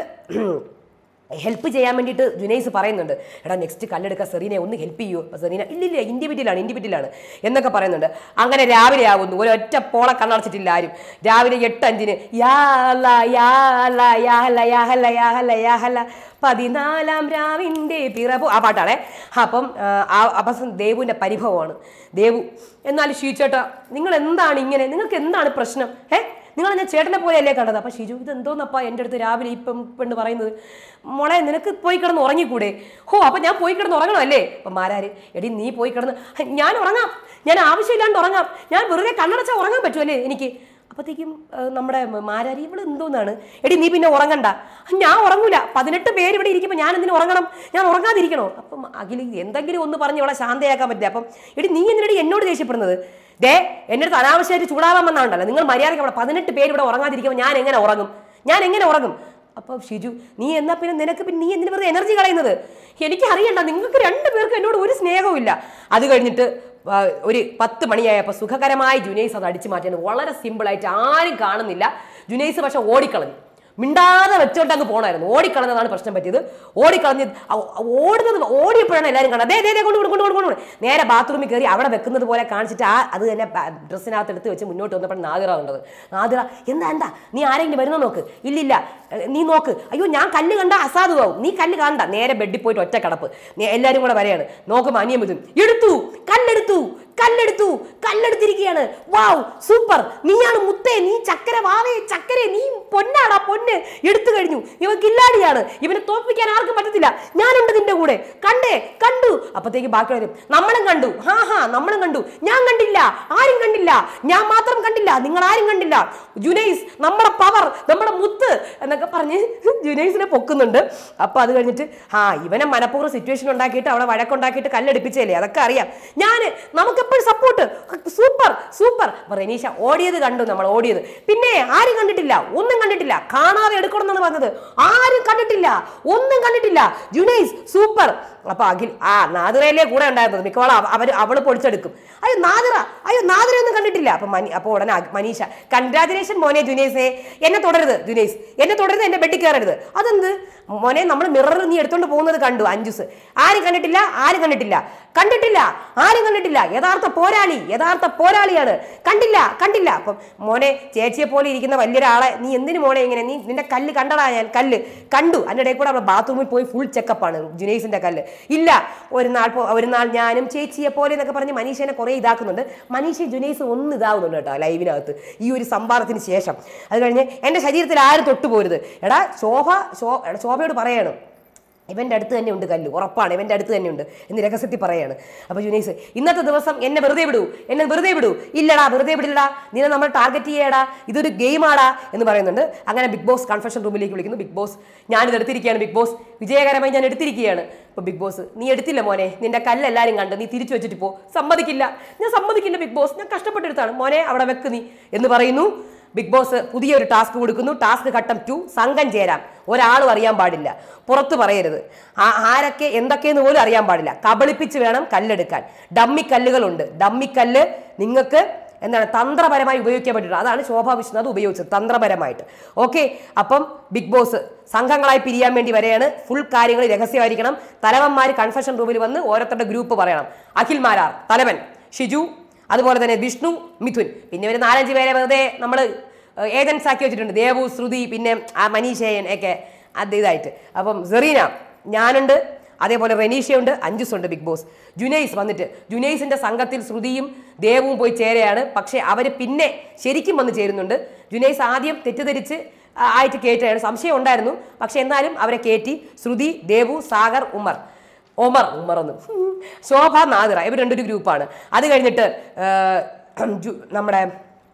ഹെൽപ്പ് ചെയ്യാൻ വേണ്ടിയിട്ട് ജുനൈസ് പറയുന്നുണ്ട് എടാ നെക്സ്റ്റ് കല്ലെടുക്കാൻ സെറീനെ ഒന്ന് ഹെൽപ്പ് ചെയ്യൂ അപ്പോൾ സെറീന ഇല്ലില്ല ഇൻഡിവിജ്വലാണ് ഇൻഡിവിജ്വലാണ് എന്നൊക്കെ പറയുന്നുണ്ട് അങ്ങനെ രാവിലെ ആവുന്നു ഒരു ഒറ്റ പോളെ കണ്ണടച്ചിട്ടില്ല ആരും രാവിലെ എട്ട് അഞ്ചിന് യാ അല്ലാ, യാ അല്ലാ, യാ ഹല്ല, യാ ഹല്ല, യാ ഹല്ല, യാ ഹല്ല, പതിനാലാം രാവിൻ്റെ പിറവു ആ പാട്ടാണേ അപ്പം ആ, ആ അപ്പം ദേവുവിൻ്റെ പരിഭവമാണ് ദേവു എന്നാൽ ഷീച്ചേട്ടാ നിങ്ങൾ എന്താണ് ഇങ്ങനെ നിങ്ങൾക്ക് എന്താണ് പ്രശ്നം ഏ നിങ്ങൾ ഞാൻ ചേട്ടനെ പോലെയല്ലേ കണ്ടത് അപ്പം ഷിജു ഇത് എന്തോന്നപ്പാ എൻ്റെ അടുത്ത് രാവിലെ ഈ പെൺ പെണ്ണ് പറയുന്നത് മോളെ നിനക്ക് പോയി കിടന്ന് ഉറങ്ങിക്കൂടെ ഹോ അപ്പം ഞാൻ പോയി കിടന്ന് ഉറങ്ങണമല്ലേ അപ്പം മാരാര് എടി നീ പോയി കിടന്ന് "ഹ, ഞാൻ ഉറങ്ങാം ഞാൻ ആവശ്യമില്ലാണ്ട് ഉറങ്ങാം ഞാൻ വെറുതെ കണ്ണടച്ചാൽ ഉറങ്ങാൻ പറ്റുമല്ലേ എനിക്ക് അപ്പോഴത്തേക്കും ഏഹ്, നമ്മുടെ മാരാരി ഇവിടെ എന്തോന്നാണ് എടി നീ പിന്നെ ഉറങ്ങണ്ട ഞാൻ ഉറങ്ങൂല പതിനെട്ട് പേര് ഇവിടെ ഇരിക്കുമ്പോൾ ഞാൻ എന്തിനു ഉറങ്ങണം ഞാൻ ഉറങ്ങാതിരിക്കണോ അപ്പം അഖിൽ എന്തെങ്കിലും ഒന്ന് പറഞ്ഞ് ഇവിടെ ശാന്തയാക്കാൻ പറ്റില്ല അപ്പം എടി നീ എന്തിനടി എന്നോട് ദേഷ്യപ്പെടുന്നത് ദേ എൻ്റെ അടുത്ത് അനാവശ്യമായിട്ട് ചൂടാവാൻ വന്നാണ്ടല്ലോ നിങ്ങൾ മര്യാദയ്ക്ക് അവിടെ പതിനെട്ട് പേര് ഇവിടെ ഉറങ്ങാതിരിക്കുമ്പോൾ ഞാൻ എങ്ങനെ ഉറങ്ങും ഞാൻ എങ്ങനെ ഉറങ്ങും അപ്പോൾ ഷിജു നീ എന്നാ പിന്നെ നിനക്ക് പിന്നെ നീ എന്തിനു വെറുതെ എനർജി കളയുന്നത് എനിക്ക് അറിയണ്ട നിങ്ങൾക്ക് രണ്ടു പേർക്ക് എന്നോട് ഒരു സ്നേഹവും ഇല്ല അത് കഴിഞ്ഞിട്ട് ആ, ഒരു പത്ത് മണിയായപ്പോൾ സുഖകരമായി ജുനൈസ് അത് അടിച്ചു മാറ്റിയത് വളരെ സിമ്പിളായിട്ട് ആരും കാണുന്നില്ല ജുനൈസ് പക്ഷെ ഓടിക്കളഞ്ഞു മിണ്ടാതെ വെച്ചോണ്ട് അങ്ങ് പോണായിരുന്നു ഓടിക്കളഞ്ഞതാണ് പ്രശ്നം പറ്റിയത് ഓടിക്കളഞ്ഞ് അ- അ- ഓടുന്നത് ഓടിയപ്പോഴാണ് എല്ലാവരും കാണുന്നത് അതേ അതേ കൊണ്ട് കൊണ്ട് കൊണ്ട് കൊണ്ട് നേരെ ബാത്റൂമിൽ കയറി അവിടെ വെക്കുന്നത് പോലെ കാണിച്ചിട്ട് ആ അത് തന്നെ ബാ- ഡ്രസ്സിനകത്ത് എടുത്ത് വെച്ച് മുന്നോട്ട് വന്നപ്പോൾ നാദിറ കണ്ടത് നാദിറ എന്താ എന്താ നീ ആരെങ്കിലും വരുന്നോ നോക്ക് ഇല്ലില്ല എ, നീ നോക്ക് അയ്യോ ഞാൻ കല്ല് കണ്ട അസാധുവാകും നീ കല്ല് കാണണ്ട നേരെ ബെഡിൽ പോയിട്ട് ഒറ്റ കിടപ്പ് നീ എല്ലാവരും കൂടെ വരെയാണ് നോക്കുമ്പോൾ അനിയം ഇതും എടുത്തു കല്ലെടുത്തു കല്ലെടുത്തു കല്ലെടുത്തിരിക്കുകയാണ് വാവ് സൂപ്പർ നീയാണ് മുത്തേ നീ ചക്കര വാവേ ചക്കരെ നീ പൊന്നാടാ പൊന്ന് എടുത്തു കഴിഞ്ഞു ഇവൻ കില്ലാടിയാണ് ഇവനെ തോൽപ്പിക്കാൻ ആർക്കും പറ്റത്തില്ല ഞാനുണ്ട് നിന്റെ കൂടെ കണ്ടേ കണ്ടു അപ്പത്തേക്ക് ബാക്കിയുള്ളവരും നമ്മളും കണ്ടു ഹാ ഹാ നമ്മളും കണ്ടു ഞാൻ കണ്ടില്ല ആരും കണ്ടില്ല ഞാൻ മാത്രം കണ്ടില്ല നിങ്ങൾ ആരും കണ്ടില്ല ജുനൈസ് നമ്മുടെ പവർ നമ്മുടെ മുത്ത് എന്നൊക്കെ പറഞ്ഞ് ജുനൈസിനെ പൊക്കുന്നുണ്ട് അപ്പൊ അത് കഴിഞ്ഞിട്ട് ആ ഇവനെ മനഃപൂർവ്വം സിറ്റുവേഷൻ ഉണ്ടാക്കിയിട്ട് അവിടെ വഴക്കുണ്ടാക്കിയിട്ട് കല്ലെടുപ്പിച്ചല്ലേ അതൊക്കെ അറിയാം ഞാൻ നമുക്കെപ്പോഴും സപ്പോർട്ട് സൂപ്പർ സൂപ്പർ അപ്പൊ റെനീഷ ഓടിയത് കണ്ടു നമ്മൾ ഓടിയത് പിന്നെ ആരും കണ്ടിട്ടില്ല ഒന്നും കണ്ടിട്ടില്ല കാണാതെ എടുക്കണം എന്നാണ് പറഞ്ഞത് ആരും കണ്ടിട്ടില്ല ഒന്നും കണ്ടിട്ടില്ല ജുനൈസ് സൂപ്പർ അപ്പൊ അഖിൽ ആ നാദിറയിലെ കൂടെ ഉണ്ടായിരുന്നത് മിക്കവാറും അവ- അവര് അവള് പൊളിച്ചെടുക്കും അയ്യോ നാദിറ അയ്യോ നാദിറ ഒന്നും കണ്ടിട്ടില്ല അപ്പൊ മനി അപ്പൊ ഉടനെ അഖ്- മനീഷ കൺഗ്രാചുലേഷൻ മോനെ ജുനൈസേ എന്നെ തുടരുത് ജുനൈസ് എന്നെ തുടരുത് എന്റെ ബെഡിൽ കയറരുത് അതെന്ത് മോനെ നമ്മൾ മിററിൽ നീ എടുത്തോണ്ട് പോകുന്നത് കണ്ടു അഞ്ചുസ് ആരും കണ്ടിട്ടില്ല ആരും കണ്ടിട്ടില്ല കണ്ടിട്ടില്ല ആരും കണ്ടിട്ടില്ല യഥാർത്ഥ പോരാളി യഥാർത്ഥ പോരാളിയാണ് കണ്ടില്ല കണ്ടില്ല അപ്പം മോനെ ചേച്ചിയെ പോലെ ഇരിക്കുന്ന വലിയൊരാളെ നീ എന്തിനു മോനെ ഇങ്ങനെ നീ നിന്റെ കല്ല് കണ്ടടാ ഞാൻ കല്ല് കണ്ടു അതിൻ്റെ ഇടയിൽ കൂടെ അവിടെ ബാത്റൂമിൽ പോയി ഫുൾ ചെക്കപ്പാണ് ജുനൈസിന്റെ കല്ല് ഇല്ല ഒരു നാൾ പോ- ഒരു നാൾ ഞാനും ചേച്ചിയെ പോലെ എന്നൊക്കെ പറഞ്ഞ് മനീഷനെ കുറേ ഇതാക്കുന്നുണ്ട് മനീഷ ജുനൈസ് ഒന്ന് ഇതാവുന്നുണ്ട് കേട്ടോ ലൈവിനകത്ത് ഈ ഒരു സംവാദത്തിന് ശേഷം അത് കഴിഞ്ഞ് എൻ്റെ ശരീരത്തിൽ ആരും തൊട്ടുപോരുത് എടാ ശോഭ ശോ എടാ, ശോഭയോട് പറയണം ഇവൻ്റെ അടുത്ത് തന്നെ ഉണ്ട് കല്ല് ഉറപ്പാണ് ഇവൻ്റെ അടുത്ത് തന്നെ ഉണ്ട് എന്ന് രഹസ്യത്തിൽ പറയാണ് അപ്പോൾ ജുനൈസ് ഇന്നത്തെ ദിവസം എന്നെ വെറുതെ വിടൂ എന്നെ വെറുതെ വിടൂ ഇല്ലടാ വെറുതെ വിടില്ലടാ നിന്നെ നമ്മൾ ടാർഗറ്റ് ചെയ്യടാ ഇതൊരു ഗെയിമാടാ എന്ന് പറയുന്നുണ്ട് അങ്ങനെ ബിഗ് ബോസ് കൺഫെഷൻ റൂമിലേക്ക് വിളിക്കുന്നു ബിഗ് ബോസ് ഞാനിത് എടുത്തിരിക്കുകയാണ് ബിഗ് ബോസ് വിജയകരമായി ഞാൻ എടുത്തിരിക്കുകയാണ് അപ്പോൾ ബിഗ് ബോസ് നീ എടുത്തില്ല മോനെ നിന്റെ കല്ല് എല്ലാവരും കണ്ട് നീ തിരിച്ചു വെച്ചിട്ട് പോ സമ്മതിക്കില്ല ഞാൻ സമ്മതിക്കില്ല ബിഗ് ബോസ് ഞാൻ കഷ്ടപ്പെട്ടെടുത്താണ് മോനെ അവിടെ വെക്ക് നീ എന്ന് പറയുന്നു ബിഗ് ബോസ് പുതിയൊരു ടാസ്ക് കൊടുക്കുന്നു ടാസ്ക് ഘട്ടം ടു സംഘം ചേരാം ഒരാളും അറിയാൻ പാടില്ല പുറത്ത് പറയരുത് ആ- ആരൊക്കെ എന്തൊക്കെയെന്ന് പോലും അറിയാൻ പാടില്ല കബളിപ്പിച്ച് വേണം കല്ലെടുക്കാൻ ഡമ്മി കല്ലുകളുണ്ട് ഡമ്മിക്കല്ല് നിങ്ങൾക്ക് എന്താണ് തന്ത്രപരമായി ഉപയോഗിക്കാൻ പറ്റില്ല അതാണ് ശോഭാ വിശ്വനാഥ് ഉപയോഗിച്ചത് തന്ത്രപരമായിട്ട് ഓക്കെ അപ്പം ബിഗ് ബോസ് സംഘങ്ങളായി പിരിയാൻ വേണ്ടി വരെയാണ് ഫുൾ കാര്യങ്ങൾ രഹസ്യമായിരിക്കണം തലവന്മാർ കൺഫെഷൻ റൂമിൽ വന്ന് ഓരോരുത്തരുടെ ഗ്രൂപ്പ് പറയണം അഖിൽ മാരാർ തലവൻ ഷിജു അതുപോലെ തന്നെ വിഷ്ണു മിഥുൻ പിന്നെ ഒരു നാലഞ്ച് പേരെ വെറുതെ നമ്മൾ ഏജൻസ് ആക്കി വെച്ചിട്ടുണ്ട് ദേവു ശ്രുതി പിന്നെ ആ മനീഷയൻ ഒക്കെ അത് ഇതായിട്ട് അപ്പം സെറീന ഞാനുണ്ട് അതേപോലെ റെനീഷയുണ്ട് അഞ്ജുസുണ്ട് ബിഗ് ബോസ് ജുനൈസ് വന്നിട്ട് ജുനൈസിന്റെ സംഘത്തിൽ ശ്രുതിയും ദേവും പോയി ചേരുകയാണ് പക്ഷേ അവർ പിന്നെ ശരിക്കും വന്ന് ചേരുന്നുണ്ട് ജുനൈസ് ആദ്യം തെറ്റിദ്ധരിച്ച് ആ, ആയിട്ട് കയറ്റുകയാണ് സംശയം ഉണ്ടായിരുന്നു പക്ഷെ എന്നാലും അവരെ കയറ്റി ശ്രുതി ദേവു സാഗർ ഉമർ ഒമർ ഉമർ ഒന്ന് ശോഭ നാദിറ ഇവർ രണ്ടൊരു ഗ്രൂപ്പാണ് അത് കഴിഞ്ഞിട്ട് ആ, ജു- നമ്മുടെ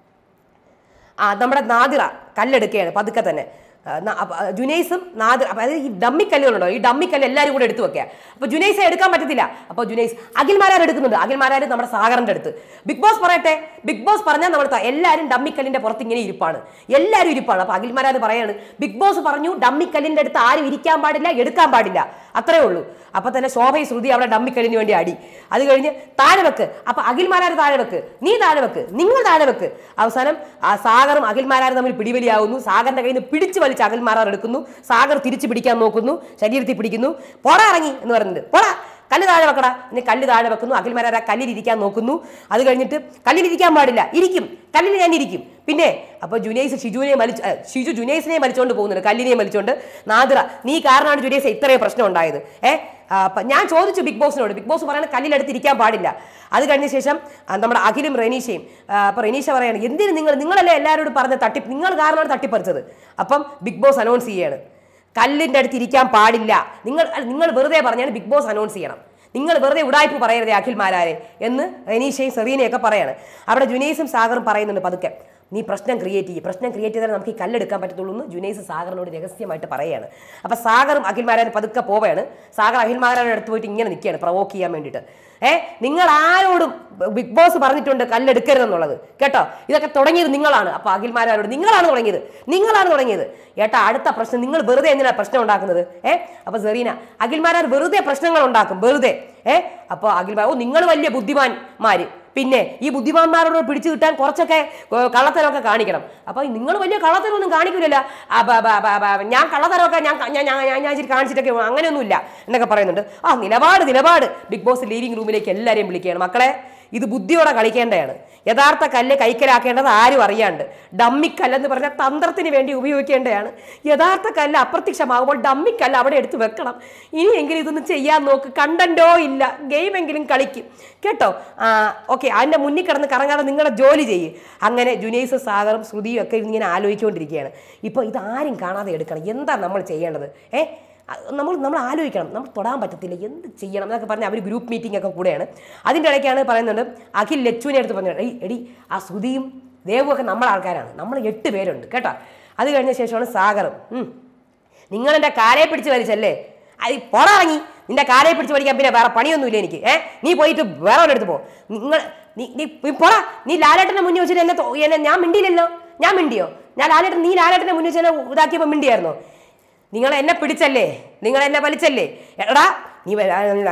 ആ നമ്മുടെ നാദിറ കല്ലെടുക്കുകയാണ് പതുക്കെ തന്നെ ആ, ന- അപ്പ, ആ, ജുനൈസും നാദിറ അപ്പൊ അതായത് ഈ ഡമ്മി കല്ലുകളുണ്ടോ ഈ ഡമ്മി കല്ല് എല്ലാവരും കൂടെ എടുത്തു വെക്കുക അപ്പൊ ജുനൈസെ എടുക്കാൻ പറ്റത്തില്ല അപ്പൊ ജുനൈസ് അഖിൽമാരാർ എടുക്കുന്നുണ്ട് അഖിൽമാരാർ നമ്മുടെ സാഗറിന്റെ അടുത്ത് ബിഗ് ബോസ് പറയട്ടെ ബിഗ് ബോസ് പറഞ്ഞാൽ നമ്മൾ ത- എല്ലാവരും ഡമ്മിക്കല്ലിന്റെ പുറത്ത് ഇങ്ങനെ ഇരിപ്പാണ് എല്ലാവരും ഇരിപ്പാണ് അപ്പൊ അഖിൽമാരാർ പറയാണ് ബിഗ് ബോസ് പറഞ്ഞു ഡമ്മിക്കല്ലിന്റെ അടുത്ത് ആരും ഇരിക്കാൻ പാടില്ല എടുക്കാൻ പാടില്ല അത്രേ ഉള്ളൂ അപ്പൊ തന്നെ ശോഭയും ശ്രുതി അവിടെ ഡമ്മിക്കല്ലിന് വേണ്ടി അടി അത് കഴിഞ്ഞ് താഴെ വെക്ക് അപ്പൊ അഖിൽമാരാർ താഴെ വെക്ക് നീ താഴെ വെക്ക് നിങ്ങൾ താഴെ വെക്ക് അവസാനം ആ സാഗറും അഖിൽമാരാരും തമ്മിൽ പിടിവലിയാവുന്നു സാഗറിന്റെ കയ്യിൽ നിന്ന് പിടിച്ചു വലിച്ച് അഖിൽമാരാർ എടുക്കുന്നു സാഗർ തിരിച്ചു പിടിക്കാൻ നോക്കുന്നു ശരീരത്തിൽ പിടിക്കുന്നു പോടാ ഇറങ്ങി എന്ന് പറയുന്നുണ്ട് പോടാ കല്ല് താഴെ വെക്കടാ ഇനി കല്ല് താഴെ വെക്കുന്നു അഖിൽമാരാർ ആ കല്ലിലിരിക്കാൻ നോക്കുന്നു അത് കഴിഞ്ഞിട്ട് കല്ലിലിരിക്കാൻ പാടില്ല ഇരിക്കും കല്ലിൽ ഞാൻ ഇരിക്കും പിന്നെ അപ്പൊ ജുനൈസ് ഷിജുവിനെ വലിച്ച് ഏ, ഷിജു ജുനൈസിനെ വലിച്ചോണ്ട് പോകുന്നുണ്ട് കല്ലിനെ വലിച്ചോണ്ട് നാദിറ നീ കാരണമാണ് ജുനൈസ് ഇത്രയും പ്രശ്നം ഉണ്ടായത് ഏ ആ, അപ്പൊ ഞാൻ ചോദിച്ചു ബിഗ് ബോസിനോട് ബിഗ് ബോസ് പറയുന്നത് കല്ലിലെടുത്ത് ഇരിക്കാൻ പാടില്ല അത് കഴിഞ്ഞ ശേഷം ആ, നമ്മുടെ അഖിലും റെനീഷയും ആ, അപ്പൊ റെനീഷ പറയാണ് എന്തിന് നിങ്ങൾ നിങ്ങളല്ലേ എല്ലാവരോടും പറഞ്ഞ തട്ടി നിങ്ങൾ കാരണമാണ് തട്ടിപ്പറിച്ചത് അപ്പം ബിഗ് ബോസ് അനൗൺസ് ചെയ്യാണ് കല്ലിൻ്റെ അടുത്ത് ഇരിക്കാൻ പാടില്ല നിങ്ങൾ അല്ല, നിങ്ങൾ വെറുതെ പറഞ്ഞാൽ ബിഗ് ബോസ് അനൗൺസ് ചെയ്യണം നിങ്ങൾ വെറുതെ ഉടായ്പ പറയരുതേ അഖിൽമാരാരെ എന്ന് റെനീഷയും സെറീനയൊക്കെ പറയാണ് അവിടെ ജുനൈസും സാഗറും പറയുന്നുണ്ട് പതുക്കെ നീ പ്രശ്നം ക്രിയേറ്റ് ചെയ്യും പ്രശ്നം ക്രിയേറ്റ് ചെയ്താൽ നമുക്ക് ഈ കല്ലെടുക്കാൻ പറ്റത്തുള്ളൂ എന്ന് ജുനൈസ് സാഗറിനോട് രഹസ്യമായിട്ട് പറയാണ് അപ്പൊ സാഗറും അഖിൽമാരാരും പതുക്കെ പോവുകയാണ് സാഗർ അഖിൽമാരാരുടെ അടുത്ത് പോയിട്ട് ഇങ്ങനെ നിൽക്കുകയാണ് പ്രവോക്ക് ചെയ്യാൻ വേണ്ടിയിട്ട് ഏ നിങ്ങൾ ആരോടും ബിഗ് ബോസ് പറഞ്ഞിട്ടുണ്ട് കല്ലെടുക്കരുതെന്നുള്ളത് കേട്ടോ ഇതൊക്കെ തുടങ്ങിയത് നിങ്ങളാണ് അപ്പൊ അഖിൽമാരോട് നിങ്ങളാണ് തുടങ്ങിയത് നിങ്ങളാണ് തുടങ്ങിയത് ഏട്ടാ അടുത്ത പ്രശ്നം നിങ്ങൾ വെറുതെ എന്തിനാ പ്രശ്നം ഉണ്ടാക്കുന്നത് ഏ അപ്പൊ സെറീന അഖിൽമാരാർ വെറുതെ പ്രശ്നങ്ങൾ ഉണ്ടാക്കും വെറുതെ ഏ അപ്പൊ അഖിൽമാർ ഓ നിങ്ങൾ വലിയ ബുദ്ധിമാന്മാര് പിന്നെ ഈ ബുദ്ധിമാന്മാരോട് പിടിച്ചു കിട്ടാൻ കുറച്ചൊക്കെ ഏർ, കള്ളത്തരമൊക്കെ കാണിക്കണം അപ്പൊ നിങ്ങൾ വലിയ കള്ളത്തരമൊന്നും കാണിക്കില്ലല്ലോ അപ്പ, അപ്പ, അപ്പ, അപ്പ, ഞാൻ കള്ളത്തരമൊക്കെ ഞാൻ ഞാൻ ഞാൻ ഞാൻ ഞാൻ ഇച്ചിരി കാണിച്ചിട്ടൊക്കെ അങ്ങനെയൊന്നുമില്ല എന്നൊക്കെ പറയുന്നുണ്ട് ആ നിലപാട് നിലപാട് ബിഗ് ബോസ് ലീവിംഗ് റൂമിലേക്ക് എല്ലാവരെയും വിളിക്കുകയാണ് മക്കളെ ഇത് ബുദ്ധിയോടെ കളിക്കേണ്ടതാണ് യഥാർത്ഥ കല്ല് കൈക്കലാക്കേണ്ടത് ആരും അറിയാണ്ട് ഡമ്മിക്കല്ലെന്ന് പറഞ്ഞാൽ തന്ത്രത്തിന് വേണ്ടി ഉപയോഗിക്കേണ്ടതാണ് യഥാർത്ഥ കല്ല് അപ്രത്യക്ഷമാകുമ്പോൾ ഡമ്മിക്കല്ല് അവിടെ എടുത്ത് വെക്കണം ഇനിയെങ്കിലും ഇതൊന്നും ചെയ്യാൻ നോക്ക് കണ്ടന്റോ ഇല്ല ഗെയിമെങ്കിലും കളിക്കും കേട്ടോ ഓക്കെ അതിൻ്റെ മുന്നിൽ കിടന്ന് കറങ്ങാതെ നിങ്ങളുടെ ജോലി ചെയ്യ് അങ്ങനെ ജുനൈസ് സാഗറും ശ്രുതിയും ഒക്കെ ഇങ്ങനെ ആലോചിച്ചുകൊണ്ടിരിക്കുകയാണ് ഇപ്പോൾ ഇതാരും കാണാതെ എടുക്കണം എന്താ നമ്മൾ ചെയ്യേണ്ടത് ഏ അ- നമ്മൾ നമ്മൾ ആലോചിക്കണം നമ്മൾ തൊടാൻ പറ്റത്തില്ല എന്ത് ചെയ്യണം എന്നൊക്കെ പറഞ്ഞ് അവർ ഗ്രൂപ്പ് മീറ്റിംഗ് ഒക്കെ കൂടെയാണ് അതിൻ്റെ ഇടയ്ക്കാണ് പറയുന്നുണ്ട് അഖിൽ ലച്ചുവിനെ അടുത്ത് പറഞ്ഞു എടി എടി ആ ശ്രുതിയും ദേവും ഒക്കെ നമ്മളെ ആൾക്കാരാണ് നമ്മൾ എട്ട് പേരുണ്ട് കേട്ടോ അത് കഴിഞ്ഞ ശേഷമാണ് സാഗറും ഉം. നിങ്ങൾ എൻ്റെ കാലയെ പിടിച്ച് വലിച്ചല്ലേ അത് പുറമിറങ്ങി നിന്റെ കാലയെ പിടിച്ച് വലിക്കാൻ പിന്നെ വേറെ പണിയൊന്നുമില്ല എനിക്ക് ഏ നീ പോയിട്ട് വേറെ ഒരിടത്ത് പോ നിങ്ങൾ നീ നീ നീ പോടാ നീ ലാലേട്ടൻ്റെ മുന്നിൽ വെച്ചിട്ട് എന്നെ തോ- എന്നെ ഞാൻ മിണ്ടിയില്ലല്ലോ ഞാൻ മിണ്ടിയോ ഞാൻ ലാലേട്ടൻ നീ ലാലേട്ടൻ്റെ മുന്നിൽ വെച്ച് എന്നെ ഇതാക്കിയപ്പോൾ മിണ്ടിയായിരുന്നോ നിങ്ങൾ എന്നെ പിടിച്ചല്ലേ നിങ്ങൾ എന്നെ വലിച്ചല്ലേ എടാ നീ വ-